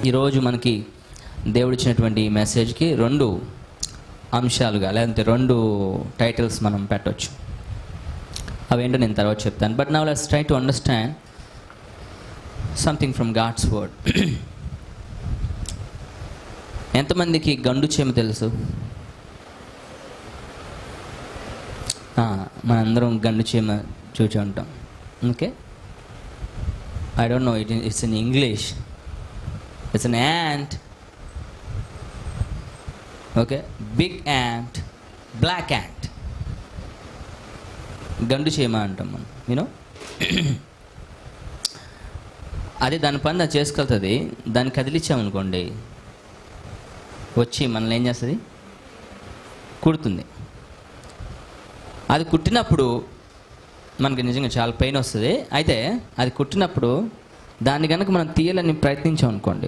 ఈరోజు మనకి దేవుడిచ్చినటువంటి ఈ మెసేజ్కి రెండు అంశాలుగా లేదంటే రెండు టైటిల్స్ మనం పెట్టవచ్చు అవేంటో నేను తర్వాత చెప్తాను but now let's try to understand something from God's word ఎంతమందికి గండు చేమ తెలుసు ఆ, మనందరం గండు చీమ చూచి ఉంటాం okay I don't know it it's in English it's an ant okay big ant black ant గండు చీమ అంటాం మనం యూనో అది దాని పని అది చేసుకెళ్తుంది దాన్ని కదిలిచ్చామనుకోండి వచ్చి మనల్ని ఏం చేస్తుంది కుడుతుంది అది కుట్టినప్పుడు మనకి నిజంగా చాలా పెయిన్ వస్తుంది అయితే అది కుట్టినప్పుడు దాన్ని కనుక మనం తీయాలని ప్రయత్నించాం అనుకోండి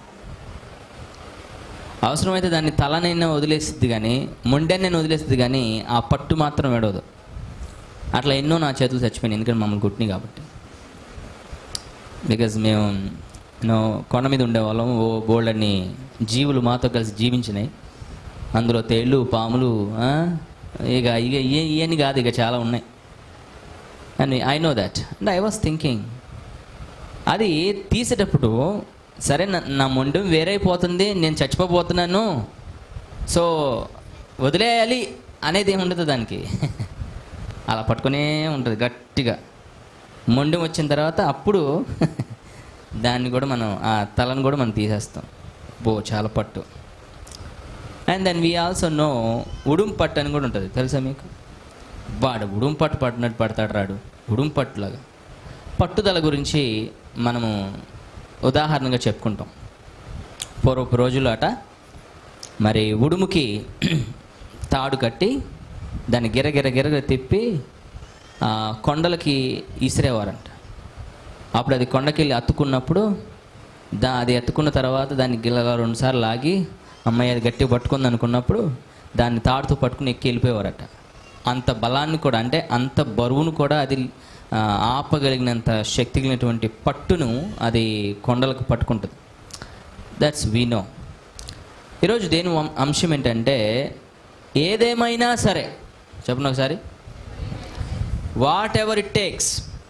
అవసరమైతే దాన్ని తలనైనా వదిలేస్తుంది కానీ మొండెనైనా వదిలేస్తుంది కానీ ఆ పట్టు మాత్రం విడవదు అట్లా ఎన్నో నా చేతులు చచ్చిపోయినాయి ఎందుకంటే మమ్మల్ని కుట్టినాయి కాబట్టి బికాజ్ మేము నో కొండ మీద ఉండేవాళ్ళం ఓ బోల్డ్ అన్ని జీవులు మాతో కలిసి జీవించినాయి అందులో తేళ్ళు పాములు ఆ, ఇక ఇక ఇయ- ఇవన్నీ కాదు ఇక చాలా ఉన్నాయి and I know that and I was thinking అది తీసేటప్పుడు సరే నా నా మొండం వేరైపోతుంది నేను చచ్చిపోబోతున్నాను సో వదిలేయాలి అనేది ఏమి ఉండదు దానికి అలా పట్టుకునే ఉంటుంది గట్టిగా మొండెం వచ్చిన తర్వాత అప్పుడు దాన్ని కూడా మనం ఆ తలను కూడా మనం తీసేస్తాం బో చాలా పట్టు and then we also know ఉడుం పట్టు అని కూడా ఉంటుంది తెలుసా మీకు వాడు ఉడుం పట్టు పట్టినట్టు పడతాడు రాడు ఉడుం పట్టులాగా పట్టుదల గురించి మనము ఉదాహరణగా చెప్పుకుంటాం పూర్వపు రోజులు అట మరి ఉడుముకి తాడు కట్టి దాన్ని గిర గిర గిరగ తిప్పి ఆ, కొండలకి ఇసిరేవారంట అప్పుడు అది కొండకెళ్ళి అత్తుకున్నప్పుడు దా అది ఎత్తుకున్న తర్వాత దాన్ని గిల్లగా రెండుసార్లు లాగి అమ్మాయి అది గట్టిగా పట్టుకుంది అనుకున్నప్పుడు దాన్ని తాడుతూ పట్టుకుని ఎక్కి వెళ్ళిపోయేవారట అంత బలాన్ని కూడా అంటే అంత బరువును కూడా అది ఆ, ఆపగలిగినంత శక్తి కలిగినటువంటి పట్టును అది కొండలకు పట్టుకుంటుంది దట్స్ వీ నో ఈరోజు దేని వం- అంశం ఏంటంటే ఏదేమైనా సరే చెప్పండి ఒకసారి వాట్ ఎవర్ ఇట్ టేక్స్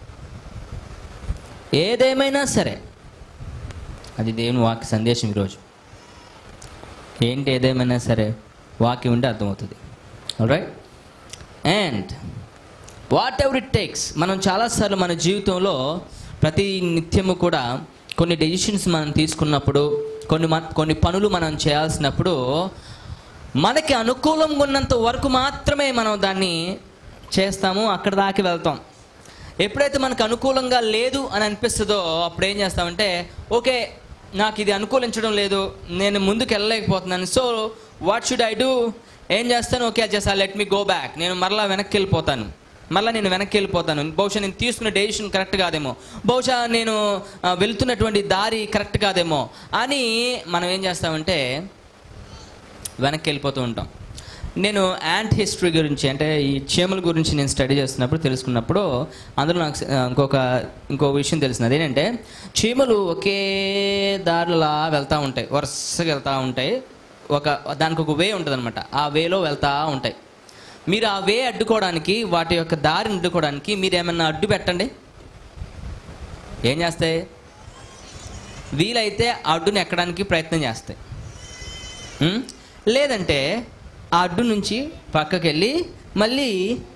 ఏదేమైనా సరే అది దేవుని వాక్య సందేశం ఈరోజు ఏంటి ఏదేమైనా సరే వాక్యం ఉంటే అర్థమవుతుంది right and whatever it takes మనం చాలాసార్లు మన జీవితంలో ప్రతి నిత్యము కూడా కొన్ని డెసిషన్స్ మనం తీసుకున్నప్పుడు కొన్ని మ- కొన్ని పనులు మనం చేయాల్సినప్పుడు మనకి అనుకూలంగా ఉన్నంత వరకు మాత్రమే మనం దాన్ని చేస్తాము అక్కడ దాకా వెళ్తాం ఎప్పుడైతే మనకు అనుకూలంగా లేదు అని అనిపిస్తుందో అప్పుడు ఏం చేస్తామంటే ఓకే నాకు ఇది అనుకూలించడం లేదు నేను ముందుకు వెళ్ళలేకపోతున్నాను so what should I do ఏం చేస్తాను okay just let me go back నేను మరలా వెనక్కి వెళ్ళిపోతాను మళ్ళీ నేను వెనక్కి వెళ్ళిపోతాను బహుశా నేను తీసుకున్న డెసిషన్ కరెక్ట్ కాదేమో బహుశా నేను ఆ, వెళ్తున్నటువంటి దారి కరెక్ట్ కాదేమో అని మనం ఏం చేస్తామంటే వెనక్కి వెళ్ళిపోతూ ఉంటాం నేను యాంట్ హిస్టరీ గురించి అంటే ఈ చీమల గురించి నేను స్టడీ చేస్తున్నప్పుడు తెలుసుకున్నప్పుడు అందులో నాకు స- ఇంకొక ఇంకో విషయం తెలిసింది అదేంటంటే చీమలు ఒకే దారిలా వెళ్తూ ఉంటాయి వరుసగా వెళ్తూ ఉంటాయి ఒక దానికి ఒక వే ఉంటుంది ఆ వేలో వెళ్తూ ఉంటాయి మీరు ఆ వే అడ్డుకోవడానికి వాటి యొక్క దారిని అడ్డుకోవడానికి మీరు ఏమన్నా అడ్డు పెట్టండి ఏం చేస్తాయి వీలైతే ఆ అడ్డుని ఎక్కడానికి ప్రయత్నం చేస్తాయి ఉం? లేదంటే ఆ అడ్డు నుంచి పక్కకి వెళ్ళి మళ్ళీ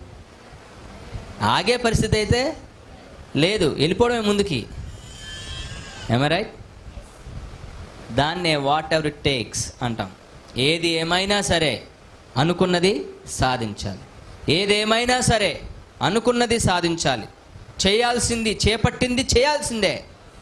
ఆగే పరిస్థితి అయితే లేదు వెళ్ళిపోవడమే ముందుకి రైట్ దాన్నే వాట్ ఎవర్ ఇట్ టేక్స్ అంటాం ఏది ఏమైనా సరే అనుకున్నది సాధించాలి ఏదేమైనా సరే అనుకున్నది సాధించాలి చేయాల్సింది చేపట్టింది చేయాల్సిందే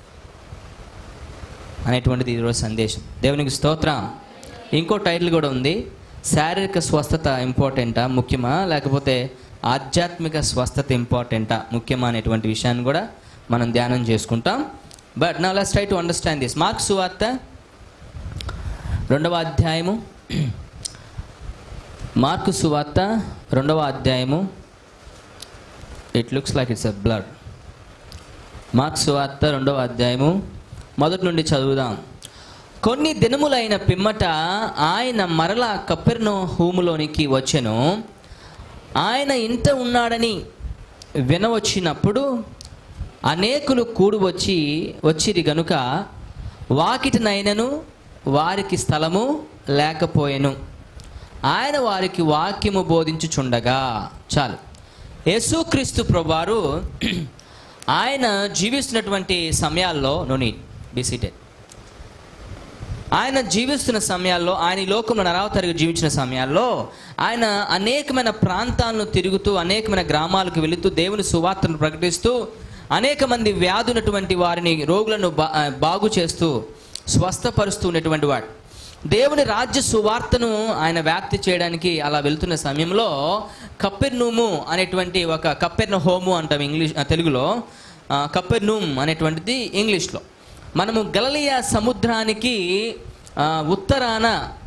అనేటువంటిది ఈరోజు సందేశం దేవునికి స్తోత్రం ఇంకో టైటిల్ కూడా ఉంది శారీరక స్వస్థత ఇంపార్టెంటా ముఖ్యమా లేకపోతే ఆధ్యాత్మిక స్వస్థత ఇంపార్టెంటా ముఖ్యమా అనేటువంటి విషయాన్ని కూడా మనం ధ్యానం చేసుకుంటాం బట్ నా let's try to understand this Mark సువార్త రెండవ అధ్యాయము మార్కు సువార్త రెండవ అధ్యాయము it looks like it's a blood marks వార్త రెండవ అధ్యాయము మొదటి నుండి చదువుదాం కొన్ని దినములైన పిమ్మట ఆయన మరల కపెర్ను హూములోనికి వచ్చెను ఆయన ఇంట ఉన్నాడని వినవచ్చినప్పుడు అనేకులు కూడి వచ్చి వచ్చిరి గనుక వాకిటినైనను వారికి స్థలము లేకపోయెను ఆయన వారికి వాక్యము బోధించుచుండగా చాలు యేసుక్రీస్తు ప్రభువారు ఆయన జీవిస్తున్నటువంటి సమయాల్లో నోని బిసిటెడ్ ఆయన జీవిస్తున్న సమయాల్లో ఆయన ఈ లోకంలో నరావతారిగా జీవించిన సమయాల్లో ఆయన అనేకమైన ప్రాంతాలను తిరుగుతూ అనేకమైన గ్రామాలకు వెళుతూ దేవుని సువార్తను ప్రకటిస్తూ అనేక మంది వ్యాధున్నటువంటి వారిని రోగులను బా బాగు చేస్తూ స్వస్థపరుస్తూ ఉన్నటువంటి వాడు దేవుని రాజ్య సువార్తను ఆయన వ్యాప్తి చేయడానికి అలా వెళ్తున్న సమయంలో కప్పెర్నూము అనేటువంటి ఒక కప్పెర్న హోము అంటాం ఇంగ్లీష్ ఆ, తెలుగులో ఆ, కప్పెర్నూమ్ అనేటువంటిది ఇంగ్లీష్లో మనము గలలియా సముద్రానికి ఆ, ఉత్తరాన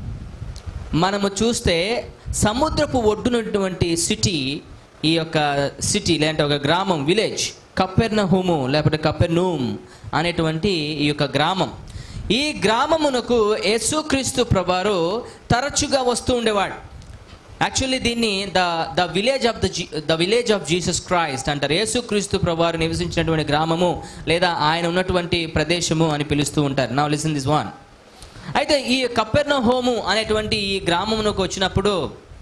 మనము చూస్తే సముద్రపు ఒడ్డునటువంటి సిటీ ఈ యొక్క సిటీ లేదంటే ఒక గ్రామం విలేజ్ కప్పెర్న హోము లేకపోతే కప్పెర్నూమ్ అనేటువంటి ఈ యొక్క గ్రామం ఈ గ్రామమునకు యేసుక్రీస్తు ప్రభారు తరచుగా వస్తూ ఉండేవాడు యాక్చువల్లీ దీన్ని the the village of the the village of Jesus Christ అంటారు యేసుక్రీస్తు ప్రభువారు నివసించినటువంటి గ్రామము లేదా ఆయన ఉన్నటువంటి ప్రదేశము అని పిలుస్తూ ఉంటారు నా లిసన్ దిస్ వన్ అయితే ఈ కప్పెర్న హోము అనేటువంటి ఈ గ్రామమునకు వచ్చినప్పుడు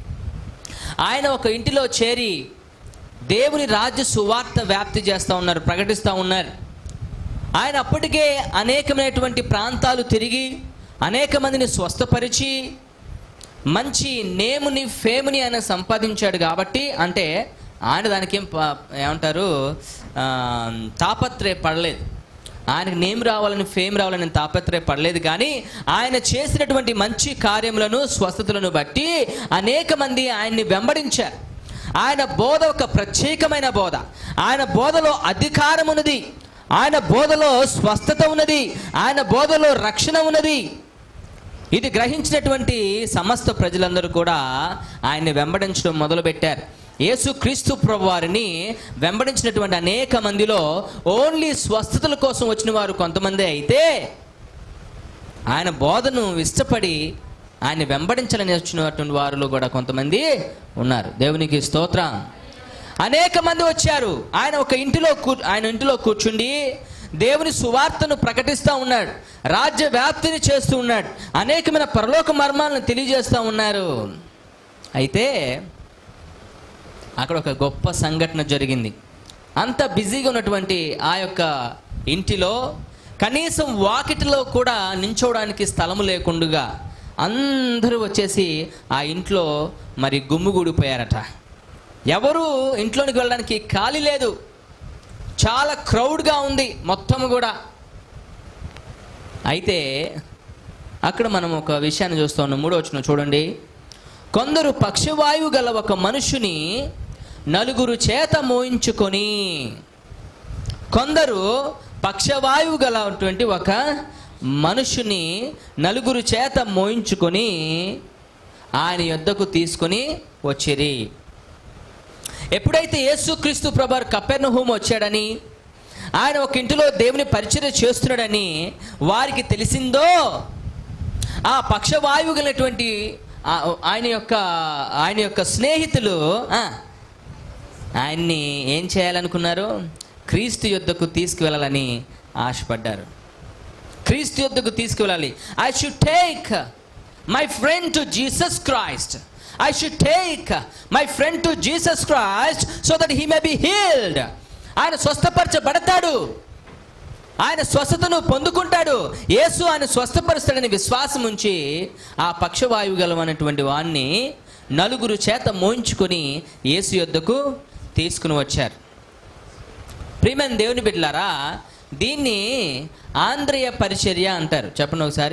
ఆయన ఒక ఇంటిలో చేరి దేవుని రాజ్య సువార్త వ్యాప్తి చేస్తూ ఉన్నారు ప్రకటిస్తూ ఉన్నారు ఆయన అప్పటికే అనేకమైనటువంటి ప్రాంతాలు తిరిగి అనేక మందిని స్వస్థపరిచి మంచి నేముని ఫేముని ఆయన సంపాదించాడు కాబట్టి అంటే ఆయన దానికి ఏం ప- ఏమంటారు ఆ, తాపత్రయ పడలేదు ఆయనకు నేమ్ రావాలని ఫేమ్ రావాలని తాపత్రయ పడలేదు కానీ ఆయన చేసినటువంటి మంచి కార్యములను స్వస్థతలను బట్టి అనేక మంది ఆయన్ని వెంబడించారు ఆయన బోధ ఒక ప్రత్యేకమైన బోధ ఆయన బోధలో అధికారం ఉన్నది ఆయన బోధలో స్వస్థత ఉన్నది ఆయన బోధలో రక్షణ ఉన్నది ఇది గ్రహించినటువంటి సమస్త ప్రజలందరూ కూడా ఆయన్ని వెంబడించడం మొదలుపెట్టారు యేసు క్రీస్తు ప్రభు వారిని వెంబడించినటువంటి అనేక మందిలో ఓన్లీ స్వస్థతల కోసం వచ్చిన వారు కొంతమంది అయితే ఆయన బోధను ఇష్టపడి ఆయన వెంబడించాలని వచ్చినటువంటి వారిలో కూడా కొంతమంది ఉన్నారు దేవునికి స్తోత్రం అనేక మంది వచ్చారు ఆయన ఒక ఇంటిలో కూ ఆయన ఇంటిలో కూర్చుండి దేవుని సువార్తను ప్రకటిస్తూ ఉన్నాడు రాజ్య వ్యాప్తిని చేస్తూ ఉన్నాడు అనేకమైన పరలోక మర్మాలను తెలియజేస్తూ ఉన్నారు అయితే అక్కడ ఒక గొప్ప సంఘటన జరిగింది అంత బిజీగా ఉన్నటువంటి ఆ యొక్క ఇంటిలో కనీసం వాకిటిలో కూడా నించోవడానికి స్థలము లేకుండగా అందరూ వచ్చేసి ఆ ఇంట్లో మరి గుమ్ముగూడిపోయారట ఎవరు ఇంట్లోనికి వెళ్ళడానికి ఖాళీ లేదు చాలా క్రౌడ్గా ఉంది మొత్తం కూడా అయితే అక్కడ మనం ఒక విషయాన్ని చూస్తూ ఉన్నాం మూడో వచ్చిన చూడండి కొందరు పక్షవాయువు గల ఒక మనుషుని నలుగురు చేత మోయించుకొని కొందరు పక్షవాయువు గలటువంటి ఒక మనుషుని నలుగురు చేత మోయించుకొని ఆయన యొద్దకు తీసుకొని వచ్చిరి ఎప్పుడైతే యేసుక్రీస్తు ప్రభారు కపెర్నహూమ్ వచ్చాడని ఆయన ఒక ఇంటిలో దేవుని పరిచయం చేస్తున్నాడని వారికి తెలిసిందో ఆ పక్షవాయువు గలటువంటి ఆ- ఆయన యొక్క ఆయన యొక్క స్నేహితులు ఆ, ఆయన్ని ఏం చేయాలనుకున్నారు క్రీస్తు యుద్ధకు తీసుకువెళ్ళాలని ఆశపడ్డారు క్రీస్తు యుద్ధకు తీసుకువెళ్ళాలి I should take my friend to Jesus Christ I should take my friend to Jesus Christ so that he may be healed ఆయన స్వస్థపరచబడతాడు ఆయన స్వస్థతను పొందుకుంటాడు యేసు ఆయన స్వస్థపరుస్తాడని విశ్వాసం ఉంచి ఆ పక్షవాయువు గలవనటువంటి వాణ్ణి నలుగురు చేత మోయించుకొని యేసు యొద్దకు తీసుకుని వచ్చారు ప్రియమైన దేవుని బిడ్డలారా దీన్ని ఆంధ్రయ పరిచర్య అంటారు చెప్పండి ఒకసారి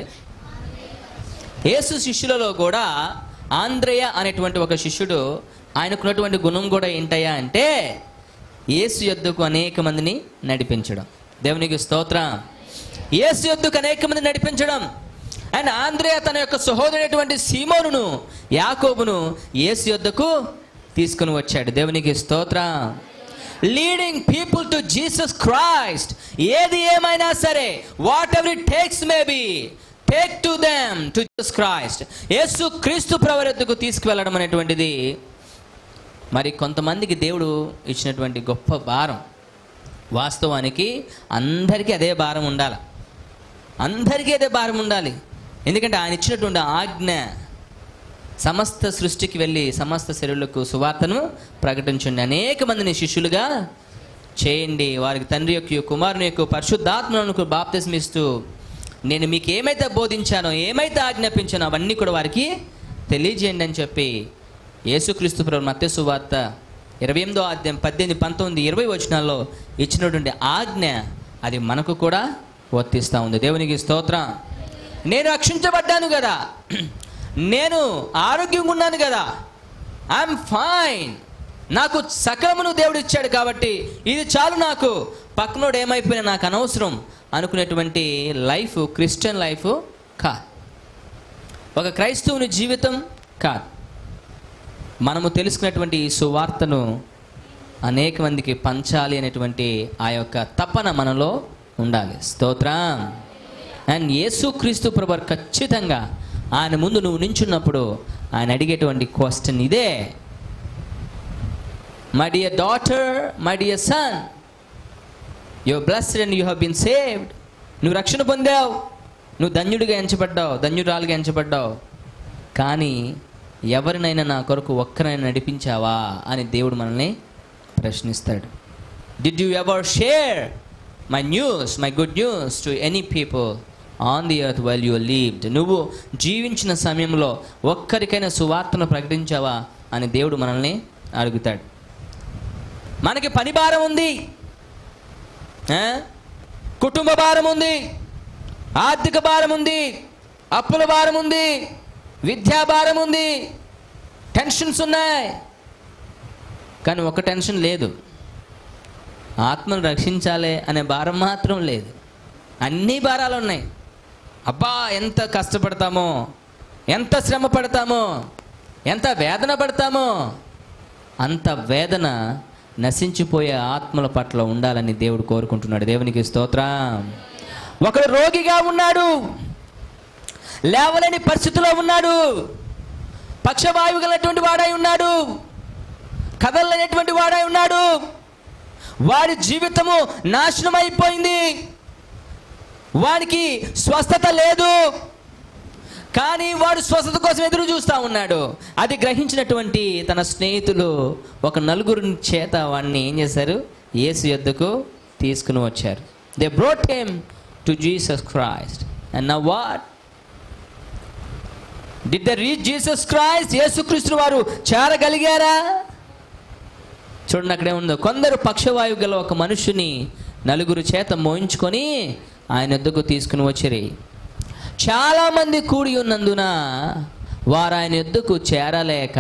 యేసు శిష్యులలో కూడా ఆంధ్రయ అనేటువంటి ఒక శిష్యుడు ఆయనకున్నటువంటి గుణం కూడా ఏంటయ్యా అంటే యేసు యొద్దకు అనేక మందిని నడిపించడం దేవునికి స్తోత్రం యేసు యొద్దకు అనేక మంది నడిపించడం అండ్ ఆంధ్రయ తన యొక్క సహోదరుడైనటువంటి సీమోనును యాకోబును యేసు యొద్దకు తీసుకుని వచ్చాడు దేవునికి స్తోత్రం leading people to Jesus Christ ఏది ఏమైనా సరే whatever it takes may be take to them to Jesus Christ యేసు క్రీస్తు ప్రవరెత్తుకు తీసుకువెళ్ళడం అనేటువంటిది మరి కొంతమందికి దేవుడు ఇచ్చినటువంటి గొప్ప భారం వాస్తవానికి అందరికీ అదే భారం ఉండాలి అందరికీ అదే భారం ఉండాలి ఎందుకంటే ఆయన ఇచ్చినటువంటి ఆజ్ఞ సమస్త సృష్టికి వెళ్ళి సమస్త శరీరులకు సువార్తను ప్రకటించండి అనేక మందిని శిష్యులుగా చేయండి వారికి తండ్రి యొక్క కుమారుని యొక్క పరిశుద్ధాత్మలకు బాప్తిస్మ ఇస్తూ నేను మీకు ఏమైతే బోధించానో ఏమైతే ఆజ్ఞాపించానో అవన్నీ కూడా వారికి తెలియజేయండి అని చెప్పి యేసుక్రీస్తు ప్రభు మత్స్య సువార్త ఇరవై ఎనిమిదో అధ్యాయం పద్దెనిమిది పంతొమ్మిది ఇరవై వచనాల్లో ఇచ్చినటువంటి ఆజ్ఞ అది మనకు కూడా వర్తిస్తూ ఉంది దేవునికి స్తోత్రం నేను రక్షించబడ్డాను కదా నేను ఆరోగ్యంగా ఉన్నాను కదా ఐఎమ్ ఫైన్ నాకు సకలమును దేవుడు ఇచ్చాడు కాబట్టి ఇది చాలు నాకు పక్కనోడు ఏమైపోయినా నాకు అనవసరం అనుకునేటువంటి లైఫ్ క్రిస్టియన్ లైఫ్ కా ఒక క్రైస్తవుని జీవితం కాదు మనము తెలుసుకున్నటువంటి ఈ సువార్తను అనేక మందికి పంచాలి అనేటువంటి ఆ యొక్క తపన మనలో ఉండాలి స్తోత్రం అండ్ యేసుక్రీస్తు ప్రభు ఖచ్చితంగా ఆయన ముందు నువ్వు నించున్నప్పుడు ఆయన అడిగేటువంటి క్వశ్చన్ ఇదే my dear daughter my dear son you blessed and you have been saved నువ్వు రక్షణ పొందావు నువ్వు ధన్యుడిగా ఎంచబడ్డావు ధన్యురాలుగా ఎంచబడ్డావు కానీ ఎవరినైనా నా కొరకు ఒక్కరైనా నడిపించావా అని దేవుడు మనల్ని ప్రశ్నిస్తాడు did you ever share my news my good news to any people on the earth well you lived నువ్వు జీవించిన సమయంలో ఒక్కరికైనా సువార్తను ప్రకటించావా అని దేవుడు మనల్ని అడుగుతాడు మనకి పని భారం ఉంది ఆ? కుటుంబ భారం ఉంది ఆర్థిక భారం ఉంది అప్పుల భారం ఉంది విద్యా భారం ఉంది టెన్షన్స్ ఉన్నాయి కానీ ఒక టెన్షన్ లేదు ఆత్మను రక్షించాలి అనే భారం మాత్రం లేదు అన్ని భారాలు ఉన్నాయి అబ్బా ఎంత కష్టపడతామో ఎంత శ్రమ పడతామో ఎంత వేదన పడతామో అంత వేదన నశించిపోయే ఆత్మల పట్ల ఉండాలని దేవుడు కోరుకుంటున్నాడు దేవునికి స్తోత్రం ఒకడు రోగిగా ఉన్నాడు లేవలేని పరిస్థితిలో ఉన్నాడు పక్షవాయువు గలటువంటి వాడై ఉన్నాడు కదలలేనటువంటి వాడై ఉన్నాడు వాడి జీవితము నాశనం అయిపోయింది వాడికి స్వస్థత లేదు కానీ వాడు స్వస్థత కోసం ఎదురు చూస్తూ ఉన్నాడు అది గ్రహించినటువంటి తన స్నేహితులు ఒక నలుగురు చేత వాడిని ఏం చేశారు యేసు యొద్దకు తీసుకుని వచ్చారు they brought him to Jesus Christ and నా what did the reach Jesus Christ యేసుక్రీస్తు వారు చేరగలిగారా చూడండి అక్కడే ఉందో కొందరు పక్షవాయువు గల ఒక మనుషుని నలుగురు చేత మోయించుకొని ఆయన ఎద్దుకు తీసుకుని వచ్చిరి చాలామంది కూడి ఉన్నందున వారు ఆయన ఎద్దుకు చేరలేక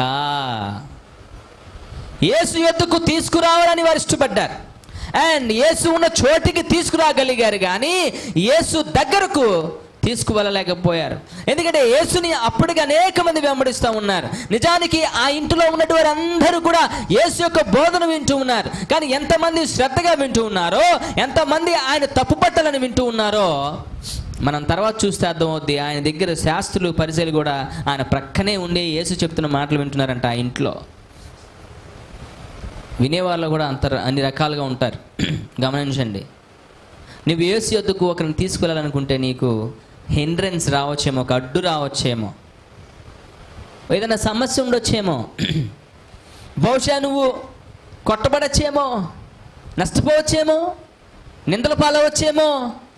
యేసు ఎద్దుకు తీసుకురావాలని వారు ఇష్టపడ్డారు అండ్ యేసు ఉన్న చోటికి తీసుకురాగలిగారు కానీ యేసు దగ్గరకు తీసుకువెళ్ళలేకపోయారు ఎందుకంటే యేసుని అప్పటికి అనేక మంది వెంబడిస్తూ ఉన్నారు నిజానికి ఆ ఇంటిలో ఉన్నటువంటి వారందరూ కూడా యేసు యొక్క బోధన వింటూ ఉన్నారు కానీ ఎంతమంది శ్రద్ధగా వింటూ ఉన్నారో ఎంతమంది ఆయన తప్పుపట్టాలని వింటూ ఉన్నారో మనం తర్వాత చూస్తే అర్థమవుద్ది ఆయన దగ్గర శాస్త్రులు పరిచయలు కూడా ఆయన ప్రక్కనే ఉండే యేసు చెప్తున్న మాటలు వింటున్నారంట ఆ ఇంట్లో వినేవాళ్ళు కూడా అంత అన్ని రకాలుగా ఉంటారు గమనించండి నువ్వు యేసు యొద్దకు ఒకరిని తీసుకెళ్ళాలనుకుంటే నీకు హిండ్రెన్స్ రావచ్చేమో ఒక అడ్డు రావచ్చేమో ఏదైనా సమస్య ఉండొచ్చేమో బహుశా నువ్వు కొట్టబడచ్చేమో నష్టపోవచ్చేమో నిందల పాలవచ్చేమో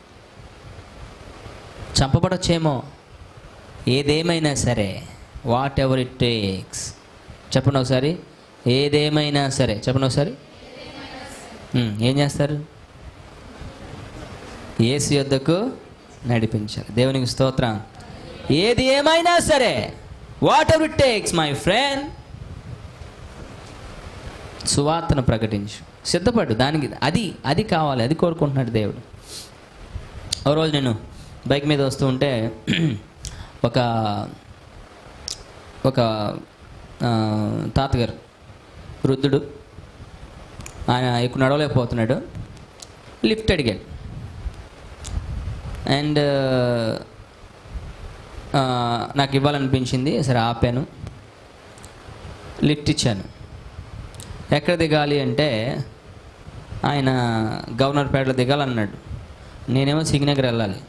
చంపబడచ్చేమో ఏదేమైనా సరే వాట్ ఎవర్ ఇట్ టేక్స్ చెప్పండి ఒకసారి ఏదేమైనా సరే చెప్పండి ఒకసారి ఉమ్, ఏం చేస్తారు ఏసు యొద్దకు నడిపించాలి దేవునికి స్తోత్రం ఏది ఏమైనా సరే whatever it takes my friend సువార్తను ప్రకటించు సిద్ధపడు దానికి అది అది కావాలి అది కోరుకుంటున్నాడు దేవుడు ఓ రోజు నేను బైక్ మీద వస్తూ ఉంటే ఒక ఒక ఆ, తాతగారు వృద్ధుడు ఆయన ఎక్కువ నడవలేకపోతున్నాడు లిఫ్ట్ అడిగాడు అండ్ ఆ, నాకు ఇవ్వాలనిపించింది సరే ఆపాను లిఫ్ట్ ఇచ్చాను ఎక్కడ దిగాలి అంటే ఆయన గవర్నర్పేటలో దిగాలన్నాడు నేనేమో సిగ్నగర్ వెళ్ళాలి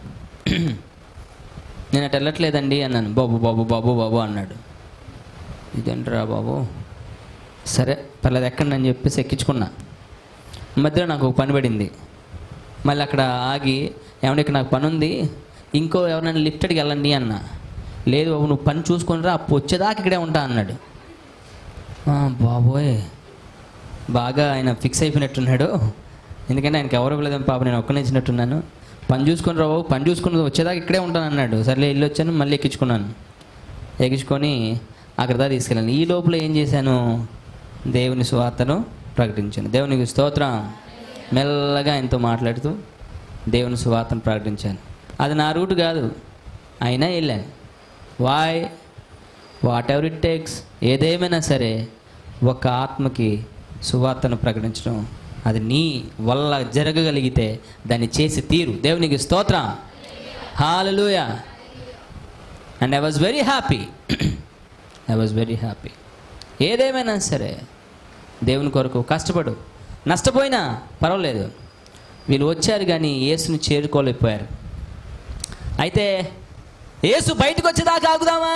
నేను అటు వెళ్ళట్లేదండి అన్నాను బాబు బాబు బాబు బాబు అన్నాడు ఇదేంట్రా బాబు సరే పర్లేదు ఎక్కండి అని చెప్పేసి ఎక్కించుకున్నా మధ్యలో నాకు ఒక పని పడింది మళ్ళీ అక్కడ ఆగి ఏమంటే ఇక్కడ నాకు పని ఉంది ఇంకో ఎవరైనా లిఫ్ట్ అడిగి వెళ్ళండి అన్న లేదు బాబు నువ్వు పని చూసుకొని రా అప్పు వచ్చేదాకా ఇక్కడే ఉంటా అన్నాడు "ఆ, బాబోయ్ బాగా ఆయన ఫిక్స్ అయిపోయినట్టున్నాడు ఎందుకంటే ఆయనకి ఎవరు ఇవ్వలేదని పాప నేను ఒక్కనే ఇచ్చినట్టున్నాను పని చూసుకొని రావు పని చూసుకుని వచ్చేదాకా ఇక్కడే ఉంటాను అన్నాడు సర్లే వెళ్ళి వచ్చాను మళ్ళీ ఎక్కించుకున్నాను ఎక్కించుకొని అక్కడ దాకా తీసుకెళ్ళాను ఈ లోపల ఏం చేశాను దేవుని స్వార్థను ప్రకటించాను దేవునికి స్తోత్రం మెల్లగా ఆయనతో మాట్లాడుతూ దేవుని సువార్తను ప్రకటించాను అది నా రూట్ కాదు అయినా వెళ్ళాను వాయ్ వాట్ ఎవర్ ఇట్ టేక్స్ ఏదేమైనా సరే ఒక ఆత్మకి సువార్తను ప్రకటించడం అది నీ వల్ల జరగగలిగితే దాన్ని చేసి తీరు దేవునికి స్తోత్రం hallelujah and I was very happy I was very happy ఏదేమైనా సరే దేవుని కొరకు కష్టపడు నష్టపోయినా పర్వాలేదు వీళ్ళు వచ్చారు కానీ యేసుని చేరుకోలేకపోయారు అయితే యేసు బయటకు వచ్చేదాకా ఆగుదామా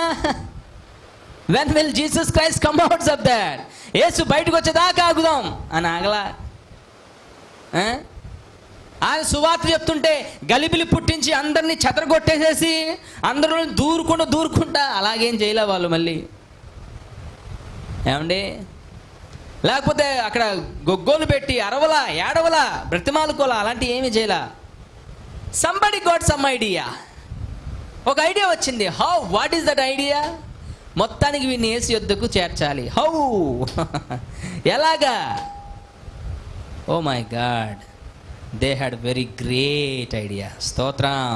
when will Jesus Christ come outs of that యేసు బయటకు వచ్చేదాకా ఆగుదాం అని ఆగలా ఆ? ఆయన సువార్త చెప్తుంటే గలిబిలి పుట్టించి అందరినీ చెదరగొట్టేసేసి అందరూ దూరుకుంటూ దూరుకుంటా అలాగేం చేయలే వాళ్ళు మళ్ళీ ఏమండి లేకపోతే అక్కడ గొగ్గోలు పెట్టి అరవలా ఏడవలా బ్రతిమాలుకోలా అలాంటి ఏమీ చేయలా సంబడి గోట్ సమ్ ఐడియా ఒక ఐడియా వచ్చింది how what is that idea మొత్తానికి వీడిని ఏసు యొద్దకు చేర్చాలి హౌ ఎలాగా oh my God they had very great idea స్తోత్రం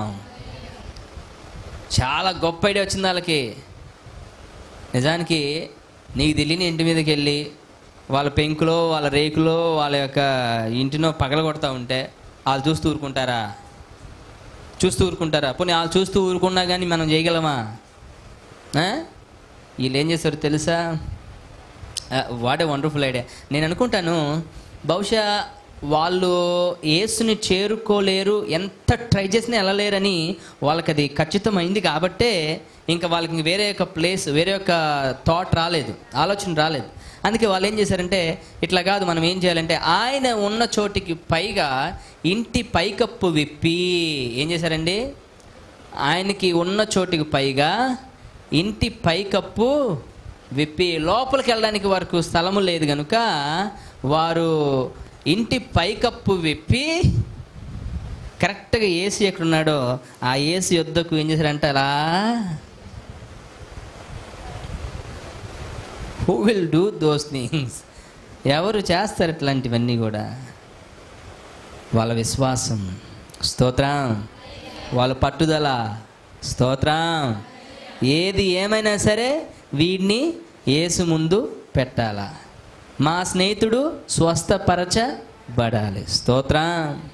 చాలా గొప్ప ఐడియా వచ్చింది వాళ్ళకి నిజానికి నీకు తెలియని ఇంటి మీదకి వెళ్ళి వాళ్ళ పెంకులో వాళ్ళ రేకులో వాళ్ళ యొక్క ఇంటినో పగలగొడతా ఉంటే వాళ్ళు చూస్తూ ఊరుకుంటారా చూస్తూ ఊరుకుంటారా పోనీ వాళ్ళు చూస్తూ ఊరుకున్నా కానీ మనం చేయగలమా ఆ? వీళ్ళు ఏం చేస్తారు తెలుసా వాట్ ఏ వండర్ఫుల్ ఐడియా నేను అనుకుంటాను బహుశా వాళ్ళు ఏసుని చేరుకోలేరు ఎంత ట్రై చేసినా వెళ్ళలేరని వాళ్ళకి అది ఖచ్చితమైంది కాబట్టే ఇంకా వాళ్ళకి ఇంక వేరే యొక్క ప్లేస్ వేరే యొక్క థాట్ రాలేదు ఆలోచన రాలేదు అందుకే వాళ్ళు ఏం చేశారంటే ఇట్లా కాదు మనం ఏం చేయాలంటే ఆయన ఉన్న చోటికి పైగా ఇంటి పైకప్పు విప్పి ఏం చేశారండి ఆయనకి ఉన్న చోటికి పైగా ఇంటి పైకప్పు విప్పి లోపలికి వెళ్ళడానికి వరకు స్థలము లేదు కనుక వారు ఇంటి పైకప్పు విప్పి కరెక్ట్గా ఏసీ ఎక్కడున్నాడో ఆ ఏసీ వద్దకు ఏం చేశారంటే అలా who will do those things ఎవరు చేస్తారు ఇట్లాంటివన్నీ కూడా వాళ్ళ విశ్వాసం స్తోత్రం వాళ్ళ పట్టుదల స్తోత్రం ఏది ఏమైనా సరే వీడిని యేసు ముందు పెట్టాలా మా స్నేహితుడు స్వస్థపరచబడాలి స్తోత్రం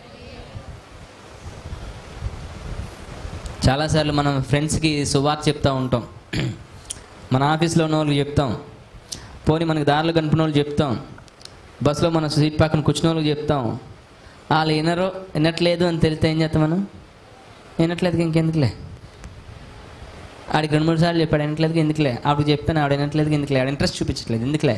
చాలాసార్లు మనం ఫ్రెండ్స్కి సువార్త చెప్తూ ఉంటాం మన ఆఫీస్లో ఉన్న వాళ్ళకి చెప్తాం పోనీ మనకి దారిలో కనిపిన వాళ్ళు చెప్తాం బస్సులో మన సీట్ పక్కన కూర్చున్న వాళ్ళకి చెప్తాం వాళ్ళు వినరో వినట్లేదు అని తెలిస్తే ఏం చేస్తాం మనం వినట్లేదు ఇంకెందుకులే ఆడికి రెండు మూడు సార్లు చెప్పాడు వినట్లేదు ఎందుకులే అప్పుడు చెప్పాను ఆవిడ వినట్లేదు ఎందుకులే ఆవిడ ఇంట్రెస్ట్ చూపించట్లేదు ఎందుకులే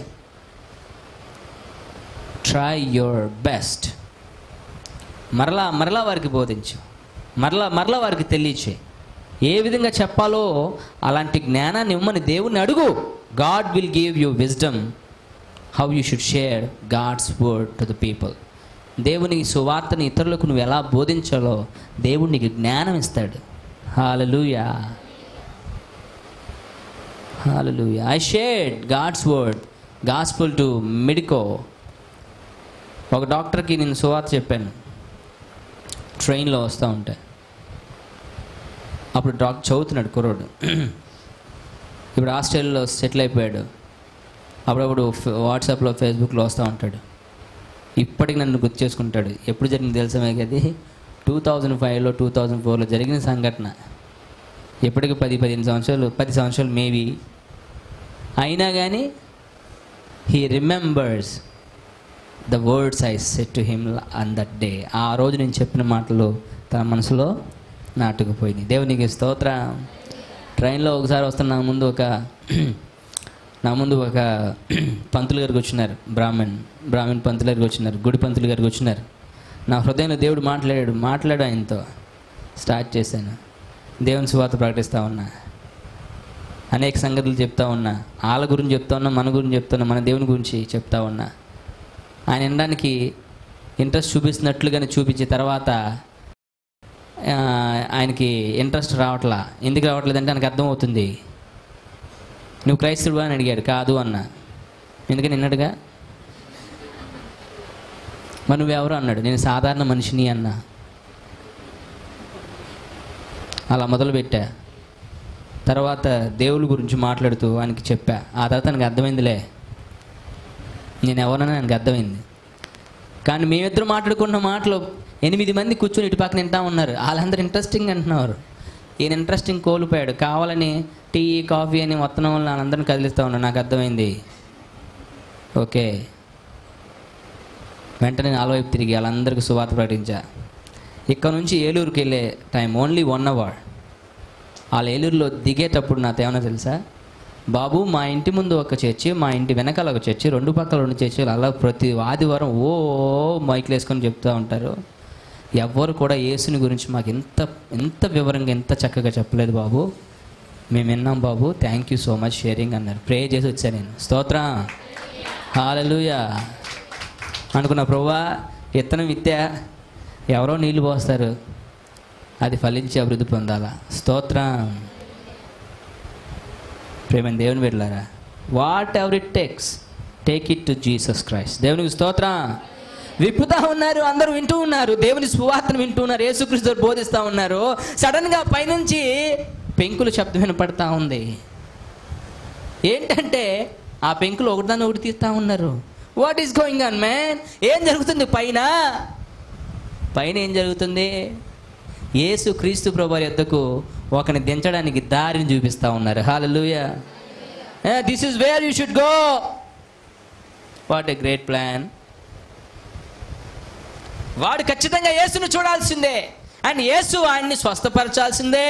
ట్రై యువర్ బెస్ట్ మరలా మరలా వారికి బోధించు మరలా మరలా వారికి తెలియచే ఏ విధంగా చెప్పాలో అలాంటి జ్ఞానాన్ని ఇవ్వమని దేవుణ్ణి అడుగు God will give you wisdom how you should share God's word to the people దేవుని సువార్తని ఇతరులకు నువ్వు ఎలా బోధించాలో దేవుడు నీకు జ్ఞానం ఇస్తాడు hallelujah hallelujah I shared God's word gospel to medico ఒక డాక్టర్కి నేను సువార్త చెప్పాను ట్రైన్లో వస్తూ ఉంటే అప్పుడు డాక్టర్ చదువుతున్నాడు కుర్రోడు ఇప్పుడు ఆస్ట్రేలియాలో సెటిల్ అయిపోయాడు అప్పుడప్పుడు ఫ- వాట్సాప్లో ఫేస్బుక్లో వస్తూ ఉంటాడు ఇప్పటికి నన్ను గుర్తు చేసుకుంటాడు ఎప్పుడు జరిగింది తెలుసా మీకు అది టూ థౌజండ్ ఫైవ్లో టూ థౌజండ్ ఫోర్లో జరిగిన సంఘటన ఎప్పటికి పది పదిహేను సంవత్సరాలు పది సంవత్సరాలు మేబీ అయినా కానీ he remembers the words I said to him on that day ఆ రోజు నేను చెప్పిన మాటలు తన మనసులో నాటుకుపోయింది దేవునికి స్తోత్ర ట్రైన్లో ఒకసారి వస్తున్న నా ముందు ఒక నా ముందు ఒక పంతులు గారికి వచ్చినారు బ్రాహ్మణ్ బ్రాహ్మణ్ పంతులు గారికి వచ్చినారు గుడి పంతులు గారికి వచ్చినారు నా హృదయంలో దేవుడు మాట్లాడాడు మాట్లాడు ఆయనతో స్టార్ట్ చేశాను దేవుని సువాత ప్రకటిస్తూ ఉన్నా అనేక సంగతులు చెప్తా ఉన్నా వాళ్ళ గురించి చెప్తా ఉన్నా మన గురించి చెప్తా ఉన్నా మన దేవుని గురించి చెప్తా ఉన్నా ఆయన వినడానికి ఇంట్రెస్ట్ చూపిస్తున్నట్లుగానే చూపించిన తర్వాత ఆ, ఆయనకి ఇంట్రెస్ట్ రావట్లా ఎందుకు రావట్లేదంటే ఆయనకు అర్థమవుతుంది నువ్వు క్రైస్తవుడు అని అడిగాడు కాదు అన్న ఎందుకని నిన్నడుగా మరి నువ్వెవరు అన్నాడు నేను సాధారణ మనిషిని అన్నా అలా మొదలుపెట్టా తర్వాత దేవుడి గురించి మాట్లాడుతూ ఆయనకి చెప్పా ఆ తర్వాత ఆయనకు అర్థమైందిలే నేను ఎవరని ఆయనకు అర్థమైంది కానీ మేమిద్దరు మాట్లాడుకున్న మాటలు ఎనిమిది మంది కూర్చొని ఇటు పక్కన వింటా ఉన్నారు వాళ్ళందరూ ఇంట్రెస్టింగ్ అంటున్నారు ఈయన ఇంట్రెస్టింగ్ కోల్పోయాడు కావాలని టీ కాఫీ అని మొత్తం వల్ల వాళ్ళందరిని కదిలిస్తూ ఉన్నాడు నాకు అర్థమైంది ఓకే వెంటనే నాలుగు వైపు తిరిగి వాళ్ళందరికీ సువార్త ప్రకటించా ఇక్కడ నుంచి ఏలూరుకి వెళ్ళే టైం ఓన్లీ వన్ అవర్ వాళ్ళ ఏలూరులో దిగేటప్పుడు నాతో ఏమన్నా తెలుసా బాబు మా ఇంటి ముందు ఒక చర్చి మా ఇంటి వెనకాల ఒక చర్చి రెండు పక్కల రెండు చర్చిలు అలా ప్రతి ఆదివారం ఓ మైకులు వేసుకొని చెప్తూ ఉంటారు ఎవ్వరు కూడా యేసుని గురించి మాకు ఎంత ఎంత వివరంగా ఎంత చక్కగా చెప్పలేదు బాబు మేము విన్నాం బాబు thank you so much sharing అన్నారు ప్రే చేసి వచ్చా నేను స్తోత్రం హాలలుయా అనుకున్న ప్రవ్వా విత్తనం విత్తా ఎవరో నీళ్లు పోస్తారు అది ఫలించి అభివృద్ధి పొందాలా స్తోత్రం ప్రేమ దేవుని బిడ్డలారా whatever it takes take it to Jesus Christ దేవునికి స్తోత్రం విప్పుతా ఉన్నారు అందరూ వింటూ ఉన్నారు దేవుని సువార్తను వింటూ ఉన్నారు యేసుక్రీస్తు వారు బోధిస్తూ ఉన్నారు సడన్గా పైనుంచి పెంకుల శబ్దం వినపడతా ఉంది ఏంటంటే ఆ పెంకులు ఒకటిదాన్ని ఒకటి తీస్తూ ఉన్నారు what is going on man ఏం జరుగుతుంది పైన పైన ఏం జరుగుతుంది యేసు క్రీస్తు ప్రభు యొద్దకు ఒకని దించడానికి దారిని చూపిస్తూ ఉన్నారు hallelujah this is where you should go what a great plan వాడు ఖచ్చితంగా యేసును చూడాల్సిందే అండ్ యేసు ఆయన్ని స్వస్థపరచాల్సిందే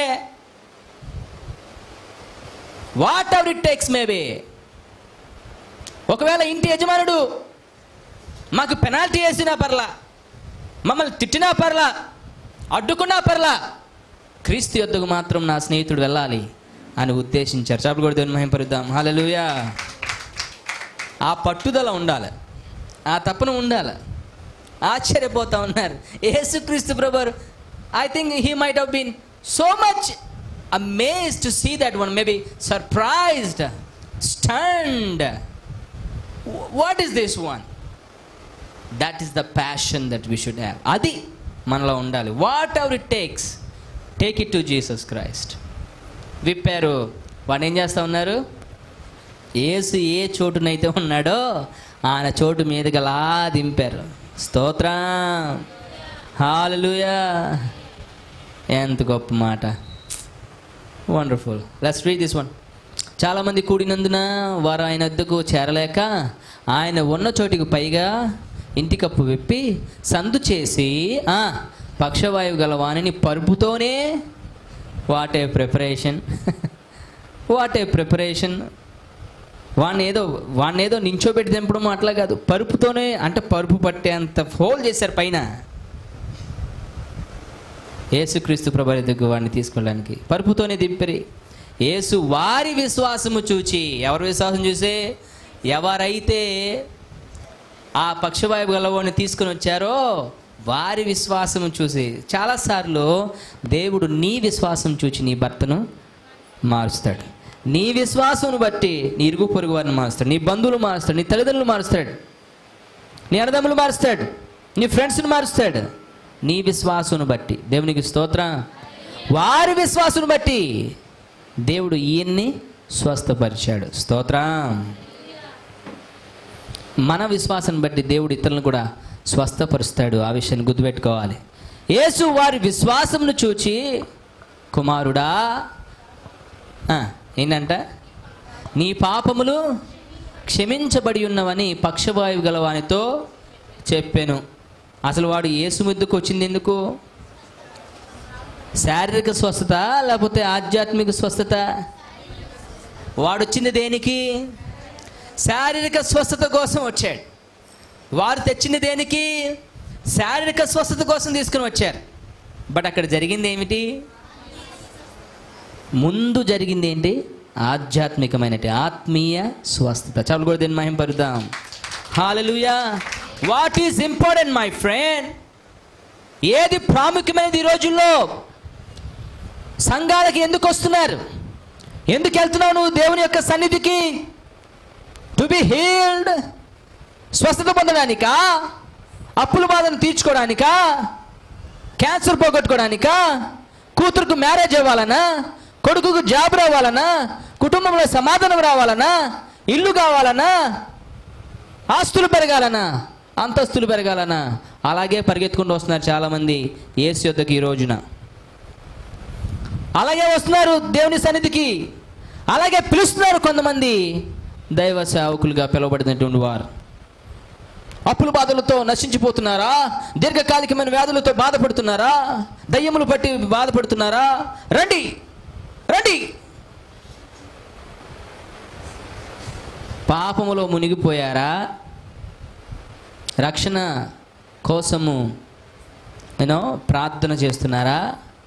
whatever it takes maybe ఒకవేళ ఇంటి యజమానుడు మాకు పెనాల్టీ వేసినా పర్లా మమ్మల్ని తిట్టినా పర్లా అడ్డుకున్నా పర్లా క్రీస్తు యొద్దకు మాత్రం నా స్నేహితుడు వెళ్ళాలి అని ఉద్దేశించారు చాపలు కూడా దేవుని మహింపరుద్దాం హల్లెలూయా ఆ పట్టుదల ఉండాలి ఆ తపన ఉండాలి ఆశ్చర్యపోతా ఉన్నారు యేసుక్రీస్తు ప్రభు I think he might have been so much amaze to see that one maybe surprised stunned what is this one that is the passion that we should have అది మనలో ఉండాలి whatever it takes take it to Jesus Christ విప్పారు వాడు ఏం చేస్తా ఉన్నారు ఏసు ఏ చోటునైతే ఉన్నాడో ఆయన చోటు మీదకి అలా దింపారు స్తోత్రం హాలలుయా ఎంత గొప్ప మాట wonderful let's read this one చాలామంది కూడినందున వారు ఆయన వద్దకు చేరలేక ఆయన ఉన్న చోటికి పైగా ఇంటి కప్పు విప్పి సందు చేసి ఆ, పక్షవాయువు గల వాణిని పరుపుతోనే what a preparation what a preparation వాడిని ఏదో వాడిని ఏదో నించోబెట్టి దింపడం అట్లా కాదు పరుపుతోనే అంటే పరుపు పట్టేంత హోల్ చేశారు పైన యేసుక్రీస్తు ప్రభు దగ్గర వాడిని తీసుకోవడానికి పరుపుతోనే దింపిరి యేసు వారి విశ్వాసము చూచి ఎవరి విశ్వాసం చూసి ఎవరైతే ఆ పక్షవాయువు గలవాడిని తీసుకుని వచ్చారో వారి విశ్వాసము చూసి చాలాసార్లు దేవుడు నీ విశ్వాసం చూచి నీ భర్తను మారుస్తాడు నీ విశ్వాసమును బట్టి నీ ఇరుగు పొరుగు వారిని మారుస్తాడు నీ బంధువులు మారుస్తాడు నీ తల్లిదండ్రులు మారుస్తాడు నీ అన్నదమ్ములు మారుస్తాడు నీ ఫ్రెండ్స్ని మారుస్తాడు నీ విశ్వాసును బట్టి దేవునికి స్తోత్రం వారి విశ్వాసును బట్టి దేవుడు ఈయన్ని స్వస్థపరిచాడు స్తోత్రం మన విశ్వాసాన్ని బట్టి దేవుడు ఇతరులను కూడా స్వస్థపరుస్తాడు ఆ విషయాన్ని గుర్తుపెట్టుకోవాలి యేసు వారి విశ్వాసమును చూచి కుమారుడా ఆ, ఏంటంట నీ పాపములు క్షమించబడి ఉన్నవని పక్షవాయువు గలవానితో చెప్పాను అసలు వాడు యేసు ముద్దుకు వచ్చింది ఎందుకు శారీరక స్వస్థత లేకపోతే ఆధ్యాత్మిక స్వస్థత వాడు వచ్చింది దేనికి శారీరక స్వస్థత కోసం వచ్చాడు వారు తెచ్చింది దేనికి శారీరక స్వస్థత కోసం తీసుకుని వచ్చారు బట్ అక్కడ జరిగింది ఏమిటి ముందు జరిగింది ఏంటి ఆధ్యాత్మికమైన ఆత్మీయ స్వస్థత చాలు కూడా దీన్ని మహింపరుద్దాం hallelujah what is important my friend ఏది ప్రాముఖ్యమైనది ఈ రోజుల్లో సంఘాలకి ఎందుకు వస్తున్నారు ఎందుకు వెళ్తున్నావు నువ్వు దేవుని యొక్క సన్నిధికి టు బి హీల్డ్ స్వస్థత పొందడానికా అప్పుల బాధను తీర్చుకోవడానికా క్యాన్సర్ పోగొట్టుకోవడానికా కూతురుకు మ్యారేజ్ అవ్వాలనా కొడుకుకు జాబ్ రావాలనా కుటుంబంలో సమాధానం రావాలనా ఇల్లు కావాలనా ఆస్తులు పెరగాలనా అంతస్తులు పెరగాలనా అలాగే పరిగెత్తుకుంటూ వస్తున్నారు చాలామంది ఏసు యొద్దకు ఈ రోజున అలాగే వస్తున్నారు దేవుని సన్నిధికి అలాగే పిలుస్తున్నారు కొంతమంది దైవ సేవకులుగా పిలువబడినటువంటి వారు అప్పుల బాధలతో నశించిపోతున్నారా దీర్ఘకాలికమైన వ్యాధులతో బాధపడుతున్నారా దయ్యములు పట్టి బాధపడుతున్నారా రండి రండి పాపములో మునిగిపోయారా రక్షణ కోసము యూనో ప్రార్థన చేస్తున్నారా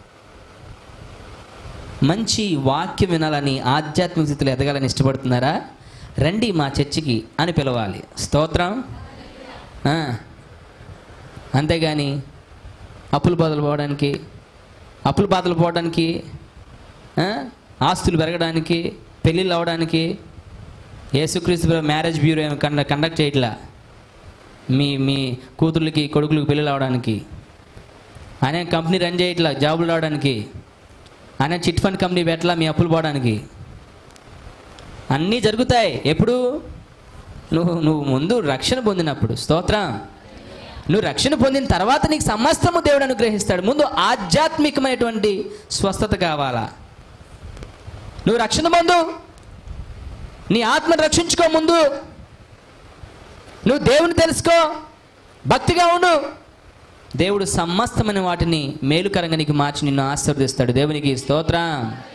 మంచి వాక్యం వినాలని ఆధ్యాత్మిక స్థితిలో ఎదగాలని ఇష్టపడుతున్నారా రండి మా చర్చికి అని పిలవాలి స్తోత్రం ఆ. అంతేగాని అప్పుల బాధలు పోవడానికి అప్పుల బాధలు పోవడానికి ఆ? ఆస్తులు పెరగడానికి పెళ్ళిళ్ళు అవడానికి యేసుక్రీస్తు ప్రభు మ్యారేజ్ బ్యూరో ఏమి కండ కండక్ట్ చేయట్లా మీ మీ కూతుర్లకి కొడుకులకి పెళ్ళిళ్ళు అవడానికి ఆయన కంపెనీ రన్ చేయట్లా జాబులు రావడానికి ఆయన చిట్ ఫండ్ కంపెనీ పెట్టలా మీ అప్పులు పోవడానికి అన్నీ జరుగుతాయి ఎప్పుడు నువ్వు నువ్వు ముందు రక్షణ పొందినప్పుడు స్తోత్రం నువ్వు రక్షణ పొందిన తర్వాత నీకు సమస్తము దేవుడు అనుగ్రహిస్తాడు ముందు ఆధ్యాత్మికమైనటువంటి స్వస్థత కావాలా నువ్వు రక్షణ పొందు నీ ఆత్మను రక్షించుకో ముందు నువ్వు దేవుని తెలుసుకో భక్తిగా ఉండు దేవుడు సమస్తమైన వాటిని మేలుకరంగా నీకు మార్చి నిన్ను ఆశీర్వదిస్తాడు దేవునికి స్తోత్రం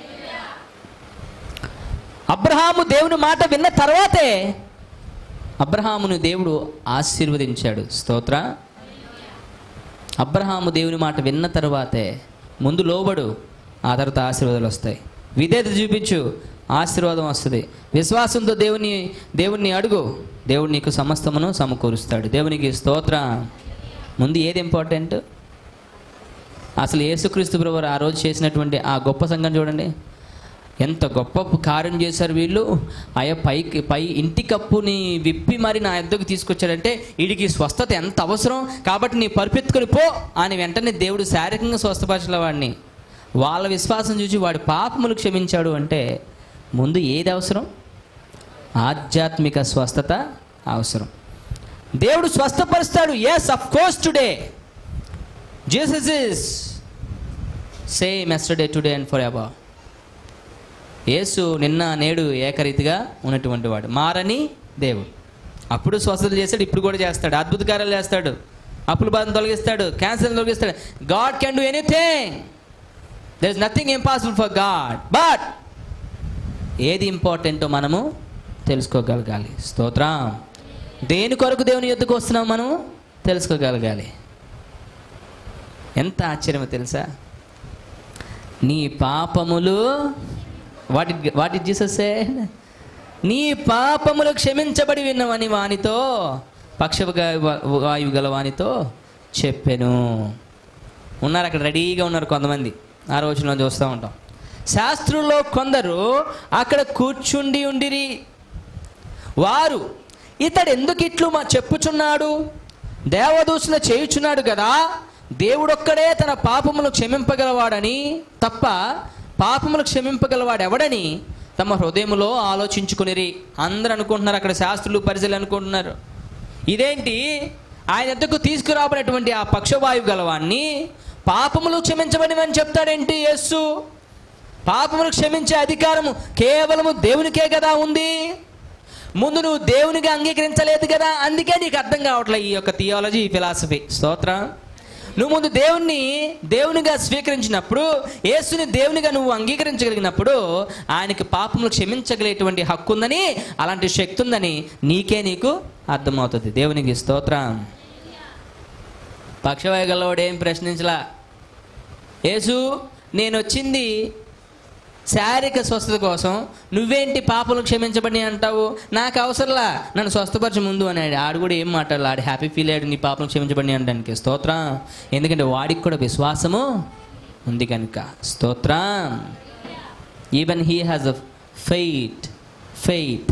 అబ్రహాము దేవుని మాట విన్న తర్వాతే అబ్రహామును దేవుడు ఆశీర్వదించాడు స్తోత్ర అబ్రహాము దేవుని మాట విన్న తర్వాతే ముందు లోబడు ఆ తర్వాత ఆశీర్వాదాలు వస్తాయి విధేయత చూపించు ఆశీర్వాదం వస్తుంది విశ్వాసంతో దేవుని దేవుణ్ణి అడుగు దేవుడు నీకు సమస్తమును సమకూరుస్తాడు దేవునికి స్తోత్ర ముందు ఏది ఇంపార్టెంట్ అసలు యేసుక్రీస్తు ప్రభు ఆ రోజు చేసినటువంటి ఆ గొప్ప సంఘం చూడండి ఎంత గొప్ప కార్యం చేశారు వీళ్ళు అయ్యా పైకి పై ఇంటి కప్పుని విప్పి మరి నా ఎద్దకు తీసుకొచ్చాడంటే వీడికి స్వస్థత ఎంత అవసరం కాబట్టి నీ పరిపెత్తుకొని పో అని వెంటనే దేవుడు శారీరకంగా స్వస్థపరచల వాడిని వాళ్ళ విశ్వాసం చూసి వాడి పాపములు క్షమించాడు అంటే ముందు ఏది అవసరం ఆధ్యాత్మిక స్వస్థత అవసరం దేవుడు స్వస్థపరుస్తాడు yes of course today Jesus is same yesterday today and forever యేసు నిన్న నేడు ఏకరీతిగా ఉన్నటువంటి వాడు మారని దేవుడు అప్పుడు స్వస్థత చేస్తాడు ఇప్పుడు కూడా చేస్తాడు అద్భుత కార్యాలు చేస్తాడు అప్పుల బాధను తొలగిస్తాడు క్యాన్సర్ తొలగిస్తాడు God can do anything there is nothing impossible for God but ఏది ఇంపార్టెంటో మనము తెలుసుకోగలగాలి స్తోత్రం దేని కొరకు దేవుని ఎద్దుకు వస్తున్నాం మనం తెలుసుకోగలగాలి ఎంత ఆశ్చర్యమో తెలుసా నీ పాపములు వాటి వాటి జీససే నీ పాపములు క్షమించబడి విన్నవని వానితో పక్ష వాయువు గల వానితో చెప్పాను ఉన్నారు అక్కడ రెడీగా ఉన్నారు కొంతమంది ఆ రోజున చూస్తూ ఉంటాం శాస్త్రుల్లో కొందరు అక్కడ కూర్చుండి ఉండిరి వారు ఇతడు ఎందుకు ఇట్లు మా చెప్పుచున్నాడు దేవదూషణ చేయుచున్నాడు కదా దేవుడొక్కడే తన పాపములు క్షమింపగలవాడని తప్ప పాపములు క్షమింపగలవాడు ఎవడని తమ హృదయములో ఆలోచించుకునిరి అందరూ అనుకుంటున్నారు అక్కడ శాస్త్రులు పరిశీలు అనుకుంటున్నారు ఇదేంటి ఆయన ఎద్దకు తీసుకురాబడినటువంటి ఆ పక్షవాయువు గలవాన్ని పాపములు క్షమించబడివని చెప్తాడేంటి యేసు పాపములు క్షమించే అధికారము కేవలము దేవునికే కదా ఉంది ముందు నువ్వు దేవునిగా అంగీకరించలేదు కదా అందుకే నీకు అర్థం కావట్లేదు ఈ యొక్క థియాలజీ ఈ ఫిలాసఫీ స్తోత్రం నువ్వు ముందు దేవుణ్ణి దేవునిగా స్వీకరించినప్పుడు యేసుని దేవునిగా నువ్వు అంగీకరించగలిగినప్పుడు ఆయనకి పాపములు క్షమించగలిగేటువంటి హక్కు ఉందని అలాంటి శక్తి ఉందని నీకే నీకు అర్థమవుతుంది దేవునికి స్తోత్రం పక్షవాయు గలవాడు ఏం ప్రశ్నించలా యేసు నేను వచ్చింది శారీరక స్వస్థత కోసం నువ్వేంటి పాపలు క్షమించబడి అంటావు నాకు అవసరంలా నన్ను స్వస్థపరచ ముందు అన్నాడు ఆడు కూడా ఏం మాట్లాడాలి ఆడు హ్యాపీ ఫీల్ అయ్యాడు నీ పాపం క్షమించబడి అనడానికి స్తోత్రం ఎందుకంటే వాడికి కూడా విశ్వాసము ఉంది కనుక స్తోత్రం even he has a faith faith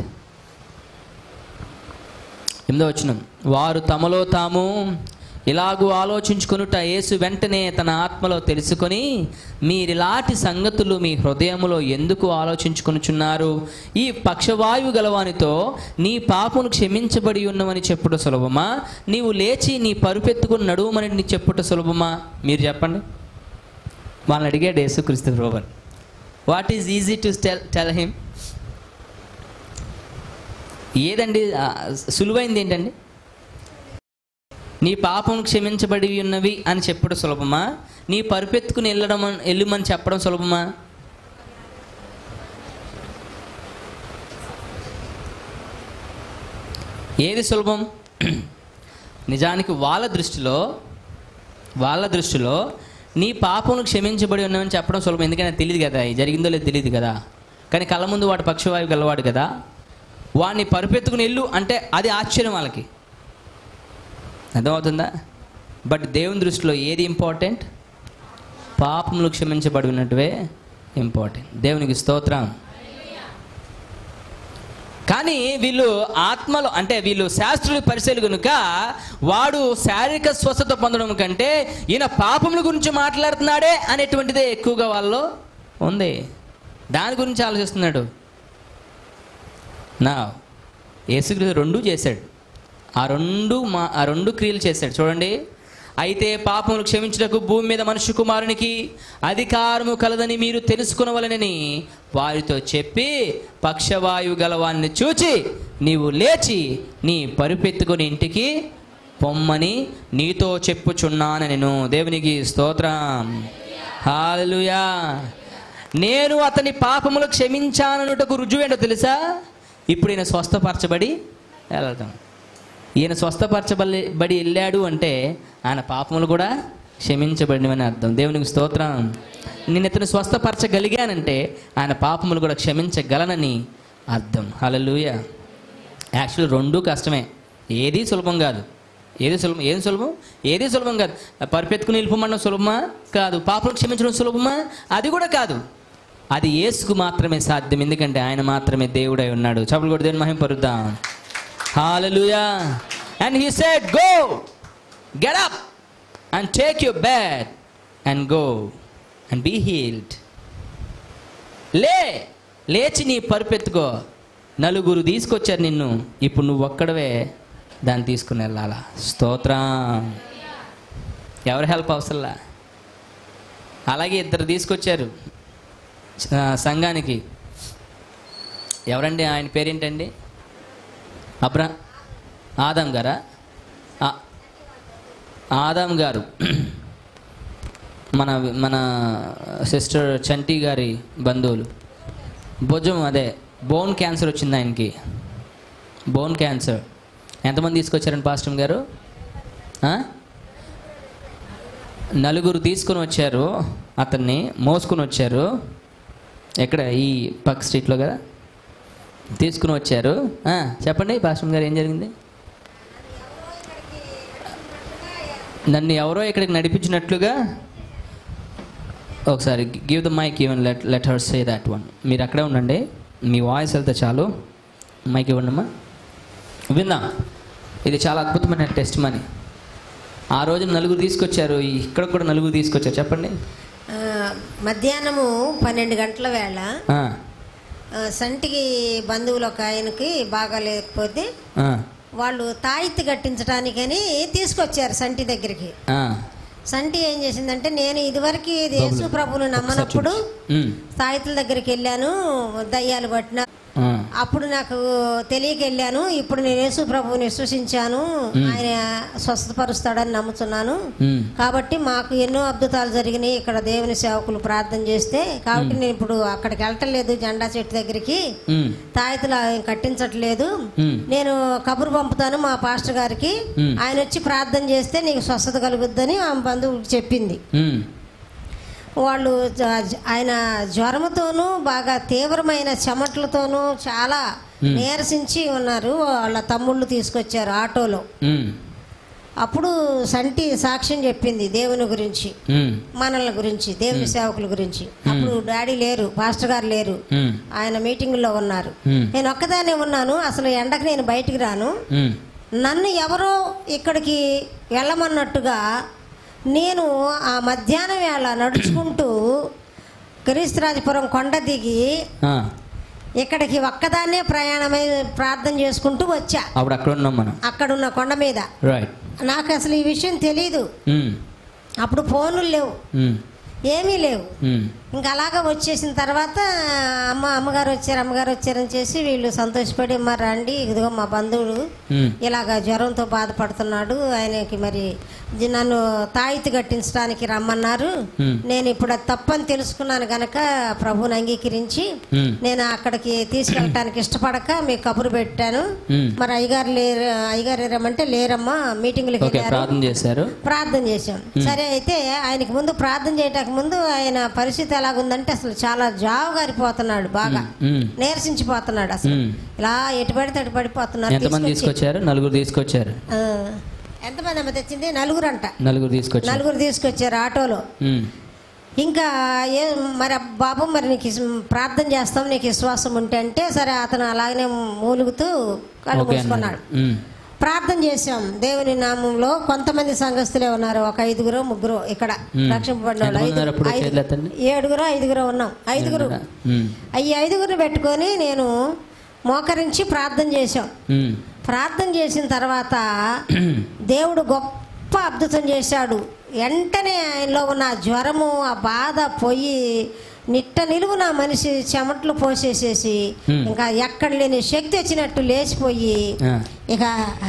ఎనిమిదో వచ్చిన వారు తమలో తాము ఇలాగూ ఆలోచించుకొనుట యేసు వెంటనే తన ఆత్మలో తెలుసుకొని మీరిలాంటి సంగతులు మీ హృదయములో ఎందుకు ఆలోచించుకొనుచున్నారు ఈ పక్షవాయువు గలవానితో నీ పాపను క్షమించబడి ఉన్నవని చెప్పుట సులభమా నీవు లేచి నీ పరుపెత్తుకుని నడువమని నీ చెప్పుట సులభమా మీరు చెప్పండి వాళ్ళని అడిగాడు యేసుక్రీస్తు రోబన్ what is easy to tell tell him ఏదండి ఆ, సులువైంది ఏంటండి నీ పాపం క్షమించబడి ఉన్నవి అని చెప్పడం సులభమా నీ పరుపెత్తుకుని వెళ్ళడం వెళ్ళమని చెప్పడం సులభమా ఏది సులభం నిజానికి వాళ్ళ దృష్టిలో వాళ్ళ దృష్టిలో నీ పాపములు క్షమించబడి ఉన్నామని చెప్పడం సులభం ఎందుకంటే తెలియదు కదా ఇది జరిగిందో లేదో తెలియదు కదా కానీ కళ్ళ ముందు వాడు పక్షవాయువు గలవాడు కదా వాడిని పరుపెత్తుకుని వెళ్ళు అంటే అది ఆశ్చర్యం వాళ్ళకి అర్థమవుతుందా బట్ దేవుని దృష్టిలో ఏది ఇంపార్టెంట్ పాపములు క్షమించబడి ఉన్నట్టువే ఇంపార్టెంట్ దేవునికి స్తోత్రం కానీ వీళ్ళు ఆత్మలు అంటే వీళ్ళు శాస్త్రుల పరిశీలి కనుక వాడు శారీరక స్వస్థత పొందడం కంటే ఈయన పాపముల గురించి మాట్లాడుతున్నాడే అనేటువంటిదే ఎక్కువగా వాళ్ళు ఉంది దాని గురించి ఆలోచిస్తున్నాడు నా యేసుక్రీస్తు రెండు చేశాడు ఆ రెండు మా ఆ రెండు క్రియలు చేశాడు చూడండి అయితే పాపములు క్షమించుటకు భూమి మీద మనుష్య కుమారునికి అధికారము కలదని మీరు తెలుసుకునవలనని వారితో చెప్పి పక్షవాయువు గలవాన్ని చూచి నీవు లేచి నీ పరుపెత్తుకుని ఇంటికి పొమ్మని నీతో చెప్పుచున్నాను నేను దేవునికి స్తోత్రం హాలలుయా నేను అతని పాపములు క్షమించాననుటకు రుజువు ఏంటో తెలుసా ఇప్పుడు ఈయన స్వస్థపరచబడి వెళ్తాం ఈయన స్వస్థపరచబడి బడి వెళ్ళాడు అంటే ఆయన పాపములు కూడా క్షమించబడినవని అర్థం దేవునికి స్తోత్రం నేను ఇతను స్వస్థపరచగలిగానంటే ఆయన పాపములు కూడా క్షమించగలనని అర్థం హల్లెలూయ యాక్చువల్ రెండూ కష్టమే ఏది సులభం కాదు ఏది సులభం ఏది సులభం ఏది సులభం కాదు పరిపెత్తుకుని వెళ్ళిపోమడం సులభమా కాదు పాపలు క్షమించడం సులభమా అది కూడా కాదు అది యేసుకు మాత్రమే సాధ్యం ఎందుకంటే ఆయన మాత్రమే దేవుడై ఉన్నాడు చప్పులు కూడా దేవుని మహిమ పరుద్దాం hallelujah and he said go get up and take your bed and go and be healed లే లేచి నీ పరుపెత్తుకో నలుగురు తీసుకొచ్చారు నిన్ను ఇప్పుడు నువ్వు ఒక్కడవే దాన్ని తీసుకుని వెళ్ళాలా స్తోత్రం ఎవరి హెల్ప్ అవసరంలా అలాగే ఇద్దరు తీసుకొచ్చారు ఆ, సంఘానికి ఎవరండి ఆయన పేరేంటండి అబ్రా ఆదాం గారా ఆ- ఆదాం గారు మన మన సిస్టర్ చంటి గారి బంధువులు భుజం అదే బోన్ క్యాన్సర్ వచ్చింది ఆయనకి బోన్ క్యాన్సర్ ఎంతమంది తీసుకొచ్చారండి పాస్టర్ గారు ఆ? నలుగురు తీసుకొని వచ్చారు అతన్ని మోసుకొని వచ్చారు ఎక్కడ ఈ పక్క స్ట్రీట్లో కదా తీసుకుని వచ్చారు ఆ, చెప్పండి పాస్టర్ గారు ఏం జరిగింది నన్ను ఎవరో ఇక్కడికి నడిపించినట్లుగా ఒకసారి give the mike even let let her say that one మీరు అక్కడే ఉండండి మీ వాయిస్ వెళ్తే చాలు మైక్ ఇవ్వండమ్మా విందాం ఇది చాలా అద్భుతమైన టెస్ట్ మనీ ఆ రోజు నలుగురు తీసుకొచ్చారు ఇక్కడ కూడా నలుగురు తీసుకొచ్చారు చెప్పండి ఆ, మధ్యాహ్నము పన్నెండు గంటల వేళ ఆ, ఆ, సంటికి బంధువులు ఒక ఆయనకి బాగా లేకపోతే ఆ, వాళ్ళు తాయిత్తు కట్టించడానికని తీసుకొచ్చారు సంటి దగ్గరికి ఆ, సంటి ఏం చేసిందంటే నేను ఇదివరకు ఇది యేసు ప్రభువును నమ్మనప్పుడు ఉమ్, సాయితుల దగ్గరికి వెళ్ళాను దయ్యాలు పట్టిన ఆ, అప్పుడు నాకు తెలియక వెళ్ళాను ఇప్పుడు నేను యేసు ప్రభువుని విశ్వసించాను ఆయన స్వస్థపరుస్తాడని నమ్ముతున్నాను ఉమ్, కాబట్టి మాకు ఎన్నో అద్భుతాలు జరిగినాయి ఇక్కడ దేవుని సేవకులు ప్రార్థన చేస్తే కాబట్టి నేను ఇప్పుడు అక్కడికి వెళ్ళటలేదు జెండా చెట్టు దగ్గరికి ఉమ్, తాయితులు ఆయన కట్టించట్లేదు ఉమ్, నేను కబురు పంపుతాను మా పాస్టర్ గారికి Hmm. ఆయన వచ్చి ప్రార్థన చేస్తే నీకు స్వస్థత కలుగుద్దని ఆమె బంధువులకు చెప్పింది ఉమ్, వాళ్ళు జ- ఆయన జ్వరముతోనూ బాగా తీవ్రమైన చెమటలతోనూ చాలా నీరసించి ఉన్నారు వాళ్ళ తమ్ముళ్ళు తీసుకొచ్చారు ఆటోలో ఉమ్, అప్పుడు సంటి సాక్ష్యం చెప్పింది దేవుని గురించి ఉమ్, మనల గురించి దేవుని సేవకుల గురించి అప్పుడు డాడీ లేరు పాస్టర్ గారు లేరు ఉమ్, ఆయన మీటింగ్లో ఉన్నారు ఉమ్, నేను ఒక్కదానే ఉన్నాను అసలు ఎండకు నేను బయటికి రాను ఉమ్, నన్ను ఎవరో ఇక్కడికి వెళ్ళమన్నట్టుగా నేను ఆ మధ్యాహ్నం వేళ నడుచుకుంటూ క్రీస్తురాజపురం కొండ దిగి ఆ, ఇక్కడికి ఒక్కదాన్నే ప్రయాణమై ప్రార్థన చేసుకుంటూ వచ్చా అప్పుడు అక్కడ ఉన్నాం మనం అక్కడున్న కొండ మీద రైట్ నాకు అసలు ఈ విషయం తెలీదు ఉమ్, అప్పుడు ఫోన్లు లేవు ఉమ్, ఏమీ లేవు ఉమ్, ఇంకా అలాగా వచ్చేసిన తర్వాత అమ్మ అమ్మగారు వచ్చారు అమ్మగారు వచ్చారని చేసి వీళ్ళు సంతోషపడి మరి రండి ఇదిగో మా బంధువుడు ఉమ్, ఇలాగ జ్వరంతో బాధపడుతున్నాడు ఆయనకి మరి జి- నన్ను తాయితీ కట్టించడానికి రమ్మన్నారు ఉమ్, నేను ఇప్పుడు అది తప్పని తెలుసుకున్నాను గనక ప్రభుని అంగీకరించి ఉమ్, నేను అక్కడికి తీసుకెళ్ళటానికి ఇష్టపడక మీకు కబురు పెట్టాను ఉమ్. మరి అయ్యగారు లేరు అయ్యగారు లేరమ్మంటే లేరమ్మా మీటింగ్లకి ఓకే వెళ్ళారు ప్రార్థన చేశారు ప్రార్థన చేశాం సరే అయితే ఆయనకి ముందు ప్రార్థన చేయటానికి ముందు ఆయన పరిస్థితి ఎలాగుందంటే అసలు చాలా జావు గారిపోతున్నాడు బాగా ఉమ్, నీరసించిపోతున్నాడు అసలు ఉమ్. ఇలా ఎటు పడితే అటు పడిపోతున్నారు ఎంతమంది తీసుకొచ్చి. తీసుకొచ్చారు నలుగురు తీసుకొచ్చారు ఆ, ఎంతమంది అమ్మ తెచ్చింది నలుగురు అంట నలుగురు తీసుకొచ్చారు నలుగురు తీసుకొచ్చారు ఆటోలో ఉమ్, ఇంకా ఏ మరి ఆ బాబు మరి నీకు ఇస్- ప్రార్థన చేస్తాం నీకు విశ్వాసం ఉంటే అంటే సరే అతను అలాగనే మూలుగుతూ కళ్ళు ఓకే మూసుకున్నాడు అన్నారు ఉమ్, ప్రార్థన చేశాం దేవుని నామంలో కొంతమంది సంఘస్థులే ఉన్నారు ఒక ఐదుగురు ముగ్గురు ఇక్కడ మ్మ్. రక్షింపబడిన వాళ్ళు. ఎంతమంది ఉన్నారు అప్పుడు? ఐదు- చేతులు ఎత్తండి. ఏడుగురు ఐదుగురు ఉన్నాం ఐదుగురు ఉమ్, ఈ ఐదుగురిని పెట్టుకొని నేను మోకరించి ప్రార్థన చేశాం ఉమ్, ప్రార్థన చేసిన తర్వాత దేవుడు గొప్ప అద్భుతం చేశాడు వెంటనే ఆయనలో ఉన్న ఆ జ్వరము ఆ బాధ పోయి నిట్ట నిలువున మనిషి చెమటలు పోసేసేసి Hmm. ఇంకా ఎక్కడ లేని శక్తి వచ్చినట్టు లేచిపోయి ఆ, ఇక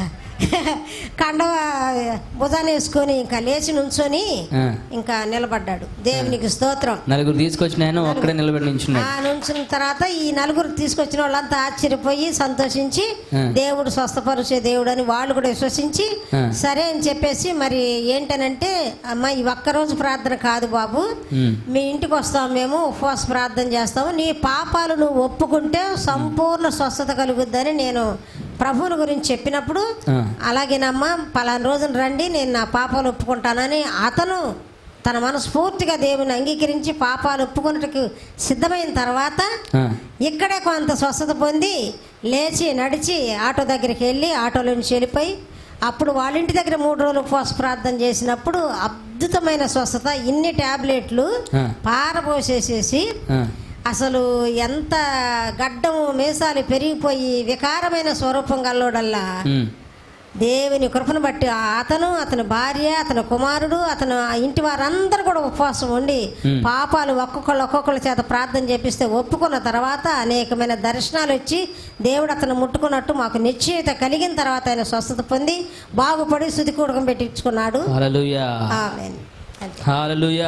కండవ భుజాన్ని వేసుకొని ఇంకా లేచి నుంచొని ఆ. ఇంకా నిలబడ్డాడు దేవునికి స్తోత్రం నలుగురు తీసుకొచ్చిన ఆయన ఒక్కడే నిలబడి నించున్నాడు ఆ నుంచిన తర్వాత ఈ నలుగురు తీసుకొచ్చిన వాళ్ళంతా ఆశ్చర్యపోయి సంతోషించి ఆ. దేవుడు స్వస్థపరిచే దేవుడు అని వాళ్ళు కూడా విశ్వసించి ఆ. సరే అని చెప్పేసి మరి ఏంటనంటే అమ్మ ఈ ఒక్కరోజు ప్రార్థన కాదు బాబు ఉమ్, మీ ఇంటికి వస్తాం మేము ఉపవాస ప్రార్థన చేస్తాము నీ పాపాలు నువ్వు ఒప్పుకుంటే సంపూర్ణ స్వస్థత కలుగుద్దని నేను ప్రభువుని గురించి చెప్పినప్పుడు ఆ. అలాగేనమ్మా పలానా రోజున రండి నేను నా పాపాలు ఒప్పుకుంటానని అతను తన మనస్ఫూర్తిగా దేవుని అంగీకరించి పాపాలు ఒప్పుకున్నట్టుకు సిద్ధమైన తర్వాత ఆ, ఇక్కడే కొంత స్వస్థత పొంది లేచి నడిచి ఆటో దగ్గరికి వెళ్ళి ఆటోలో నుంచి వెళ్ళిపోయి అప్పుడు వాళ్ళ ఇంటి దగ్గర మూడు రోజులు ఉపవాస ప్రార్థన చేసినప్పుడు అద్భుతమైన స్వస్థత ఇన్ని ట్యాబ్లెట్లు ఆ. పారబోసేసేసి ఆ, అసలు ఎంత గడ్డము మీసాలు పెరిగిపోయి వికారమైన స్వరూపం గల్లోడల్లా ఉమ్, దేవుని కృపను బట్టి ఆ అతను అతని భార్య అతని కుమారుడు అతను ఆ ఇంటి వారందరూ కూడా ఉపవాసం ఉండి Hmm. పాపాలు ఒక్కొక్కళ్ళు ఒక్కొక్కళ్ళ చేత ప్రార్థన చేపిస్తే ఒప్పుకున్న తర్వాత అనేకమైన దర్శనాలు వచ్చి దేవుడు అతను ముట్టుకున్నట్టు మాకు నిశ్చయిత కలిగిన తర్వాత ఆయన స్వస్థత పొంది బాగుపడి శుద్ధి కూడకం పెట్టించుకున్నాడు హల్లెలూయా ఆమేన్. అంతే. హాలలుయా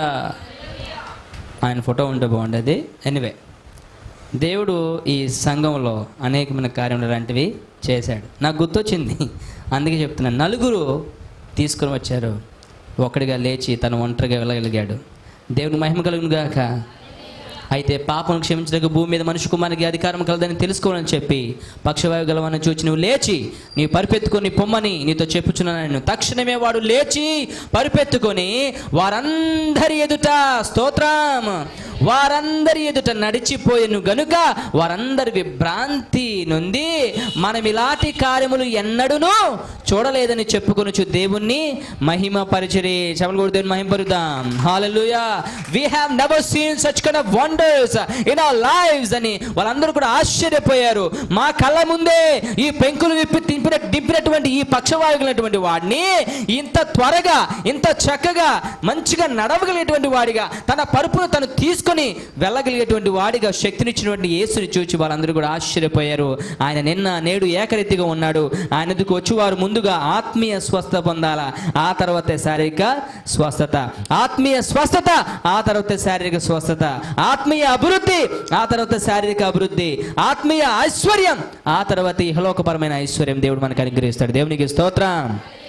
ఆయన ఫోటో ఉంటే బాగుండేది ఎనివే దేవుడు ఈ సంఘంలో అనేకమైన కార్యములు లాంటివి చేశాడు నాకు గుర్తొచ్చింది అందుకే చెప్తున్నాను నలుగురు తీసుకొని వచ్చారు ఒకడిగా లేచి తను ఒంటరిగా వెళ్ళగలిగాడు దేవుని మహిమ కలుగును గాక అయితే పాపను క్షమించడానికి భూమి మీద మనుషు కుమారికి అధికారం కలదని తెలుసుకోవాలని చెప్పి పక్షవాయు గలవని చూచి నువ్వు లేచి నీవు పరిపెత్తుకొని పొమ్మని నీతో చెప్పుచున్నాను తక్షణమే వాడు లేచి పరిపెత్తుకొని వారందరి ఎదుట స్తోత్రం వారందరి ఎదుట నడిచిపోయెను గనుక వారందరి విభ్రాంతి నుండి మనం ఇలాంటి కార్యములు ఎన్నడూను చూడలేదని చెప్పుకొనుచు దేవుణ్ణి మహిమ పరిచరి చెప్పలు కూడా దేవుని మహిమ పరుద్దాం hallelujah we have never seen such kind of wonders in our lives అని వాళ్ళందరూ కూడా ఆశ్చర్యపోయారు మా కళ్ళ ముందే ఈ పెంకులు విప్పి తింపిన దింపినటువంటి ఈ పక్షవాయుగులైనటువంటి వాడిని ఇంత త్వరగా ఇంత చక్కగా మంచిగా నడవగలిగేటువంటి వాడిగా తన పరుపును తను తీసుకొని వెళ్ళగలిగేటువంటి వాడిగా శక్తినిచ్చినటువంటి యేసుని చూచి వాళ్ళందరూ కూడా ఆశ్చర్యపోయారు ఆయన నిన్న నేడు ఏకరీతిగా ఉన్నాడు ఆయన ఎదుకు వచ్చి వారు ముందుగా ఆత్మీయ స్వస్థత పొందాలా ఆ తర్వాత శారీరక స్వస్థత ఆత్మీయ స్వస్థత ఆ తర్వాత శారీరక స్వస్థత ఆత్మీయ అభివృద్ధి ఆ తర్వాత శారీరక అభివృద్ధి ఆత్మీయ ఐశ్వర్యం ఆ తర్వాత ఇహలోకపరమైన ఐశ్వర్యం దేవుడు మనకు అనుగ్రహిస్తాడు దేవునికి స్తోత్రం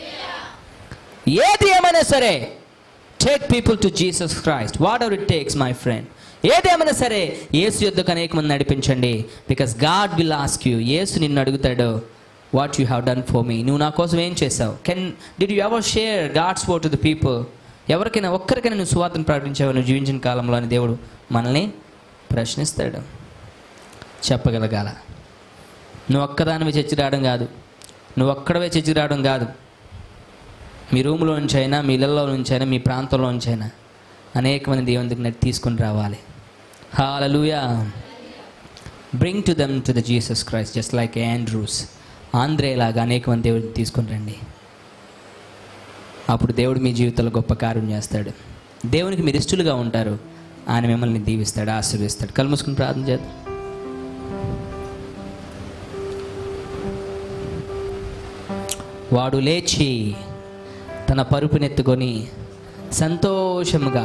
ఏది ఏమైనా సరే take people to Jesus Christ whatever it takes my friend ఏదేమైనా సరే యేసు యుద్ధకు అనేక మంది నడిపించండి because God will ask you యేసు నిన్ను అడుగుతాడు what you have done for me నువ్వు నా కోసం ఏం చేసావు can did you ever share God's word to the people ఎవరికైనా ఒక్కరికైనా నువ్వు సువార్తను ప్రకటించావు నువ్వు జీవించిన కాలంలో అని దేవుడు మనల్ని ప్రశ్నిస్తాడు చెప్పగలగాల నువ్వు ఒక్కదానివి చర్చి రావడం కాదు నువ్వు ఒక్కడవే చర్చి రావడం కాదు మీ రూమ్లో నుంచి అయినా మీ ఇళ్ళల్లో నుంచి అయినా మీ ప్రాంతంలో నుంచి అయినా అనేక మంది దేవుని దగ్గర తీసుకుని రావాలి hallelujah bring to them to the Jesus Christ just like Andrews Andre లాగా అనేక మంది దేవుడిని తీసుకుని రండి అప్పుడు దేవుడు మీ జీవితంలో గొప్ప కార్యం చేస్తాడు దేవునికి మీరు ఇష్టలుగా ఉంటారు ఆయన మిమ్మల్ని దీవిస్తాడు ఆశీర్వదిస్తాడు కళ్ళు మూసుకుని ప్రార్థన చేద్దాం వాడు లేచి తన పరుపునెత్తుకొని సంతోషముగా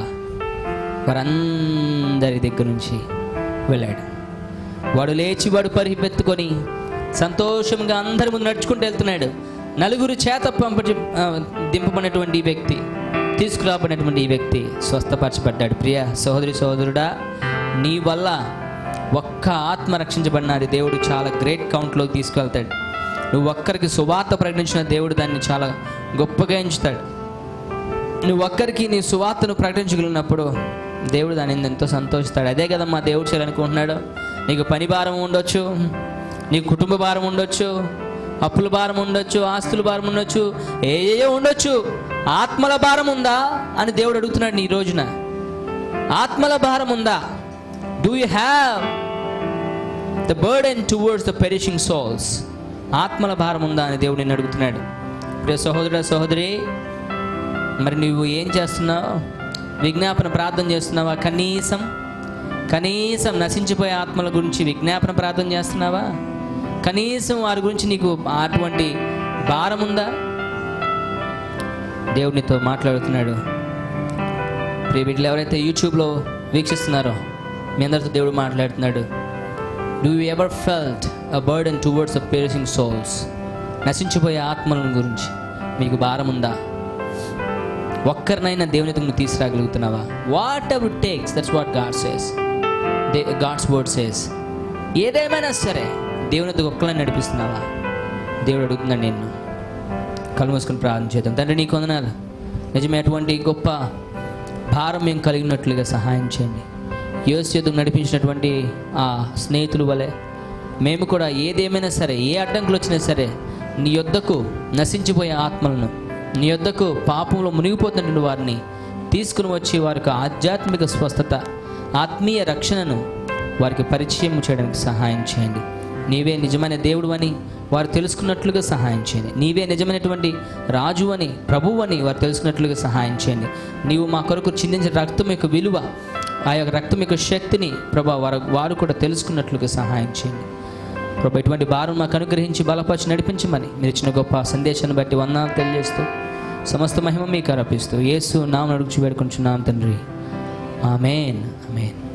వారందరి దగ్గర నుంచి వెళ్ళాడు వాడు లేచి వాడు పరిపెత్తుకొని సంతోషంగా అందరి ముందు నడుచుకుంటూ వెళ్తున్నాడు నలుగురు చేత పంప దింపబడినటువంటి ఈ వ్యక్తి తీసుకురాబడినటువంటి ఈ వ్యక్తి స్వస్థపరచబడ్డాడు ప్రియ సహోదరి సహోదరుడా నీ వల్ల ఒక్క ఆత్మ రక్షించబడినది దేవుడు చాలా గ్రేట్ కౌంట్లోకి తీసుకెళ్తాడు నువ్వు ఒక్కరికి సువార్త ప్రకటించిన దేవుడు దాన్ని చాలా గొప్పగా ఎంచుతాడు నువ్వు ఒక్కరికి నీ సువార్తను ప్రకటించగలిగినప్పుడు దేవుడు దాని ఎంతో సంతోషిస్తాడు అదే కదా మా దేవుడు చేయాలనుకుంటున్నాడు నీకు పని భారం ఉండొచ్చు నీకు కుటుంబ భారం ఉండొచ్చు అప్పుల భారం ఉండొచ్చు ఆస్తుల భారం ఉండొచ్చు ఏయో ఉండొచ్చు ఆత్మల భారం ఉందా అని దేవుడు అడుగుతున్నాడు నీ రోజున ఆత్మల భారం ఉందా do you have the burden towards the perishing souls ఆత్మల భారం ఉందా అని దేవుడు నిన్ను అడుగుతున్నాడు ప్రియ సహోదరుడ సహోదరి మరి నువ్వు ఏం చేస్తున్నావు విజ్ఞాపన ప్రార్థన చేస్తున్నావా కనీసం కనీసం నశించిపోయే ఆత్మల గురించి విజ్ఞాపన ప్రార్థన చేస్తున్నావా కనీసం వారి గురించి నీకు అటువంటి భారం ఉందా దేవుడినితో మాట్లాడుతున్నాడు ప్రియ బిడ్డలు ఎవరైతే యూట్యూబ్లో వీక్షిస్తున్నారో మీ అందరితో దేవుడు మాట్లాడుతున్నాడు do you ever felt a burden towards the perishing souls నశించిపోయే ఆత్మల గురించి మీకు భారం ఉందా ఒక్కరినైనా దేవుని నువ్వు తీసుకురాగలుగుతున్నావా whatever takes that's what God says the God's word says ఏదేమైనా సరే దేవునితో ఒక్కలని నడిపిస్తున్నావా దేవుడు అడుగుతున్నాడు నిన్ను కళ్ళు మూసుకొని ప్రార్థన చేద్దాం తండ్రి నీకు వందనాలు నిజమే అటువంటి గొప్ప భారం మేము కలిగినట్లుగా సహాయం చేయండి యోసేపు నడిపించినటువంటి ఆ స్నేహితుల వలె మేము కూడా ఏదేమైనా సరే ఏ అడ్డంకులు వచ్చినా సరే నీ యొద్దకు నశించిపోయే ఆత్మలను నీ యొద్దకు పాపంలో మునిగిపోతున్నటువంటి వారిని తీసుకుని వచ్చి వారికి ఆధ్యాత్మిక స్వస్థత ఆత్మీయ రక్షణను వారికి పరిచయం చేయడానికి సహాయం చేయండి నీవే నిజమైన దేవుడు అని వారు తెలుసుకున్నట్లుగా సహాయం చేయండి నీవే నిజమైనటువంటి రాజు అని ప్రభువు అని వారు తెలుసుకున్నట్లుగా సహాయం చేయండి నీవు మా కొరకు చిందించిన రక్తం యొక్క విలువ ఆ యొక్క రక్తం యొక్క శక్తిని ప్రభా వారు వారు కూడా తెలుసుకున్నట్లుగా సహాయం చేయండి ప్రభు ఇటువంటి భారం మాకు అనుగ్రహించి బలపరిచి నడిపించమని మీరు ఇచ్చిన గొప్ప సందేశాన్ని బట్టి వందనాలు తెలియజేస్తూ సమస్త మహిమ మీకు అర్పిస్తూ యేసు నామం అడుగుచు వేడుకుంటున్నాం తండ్రి ఆమెన్ ఆమెన్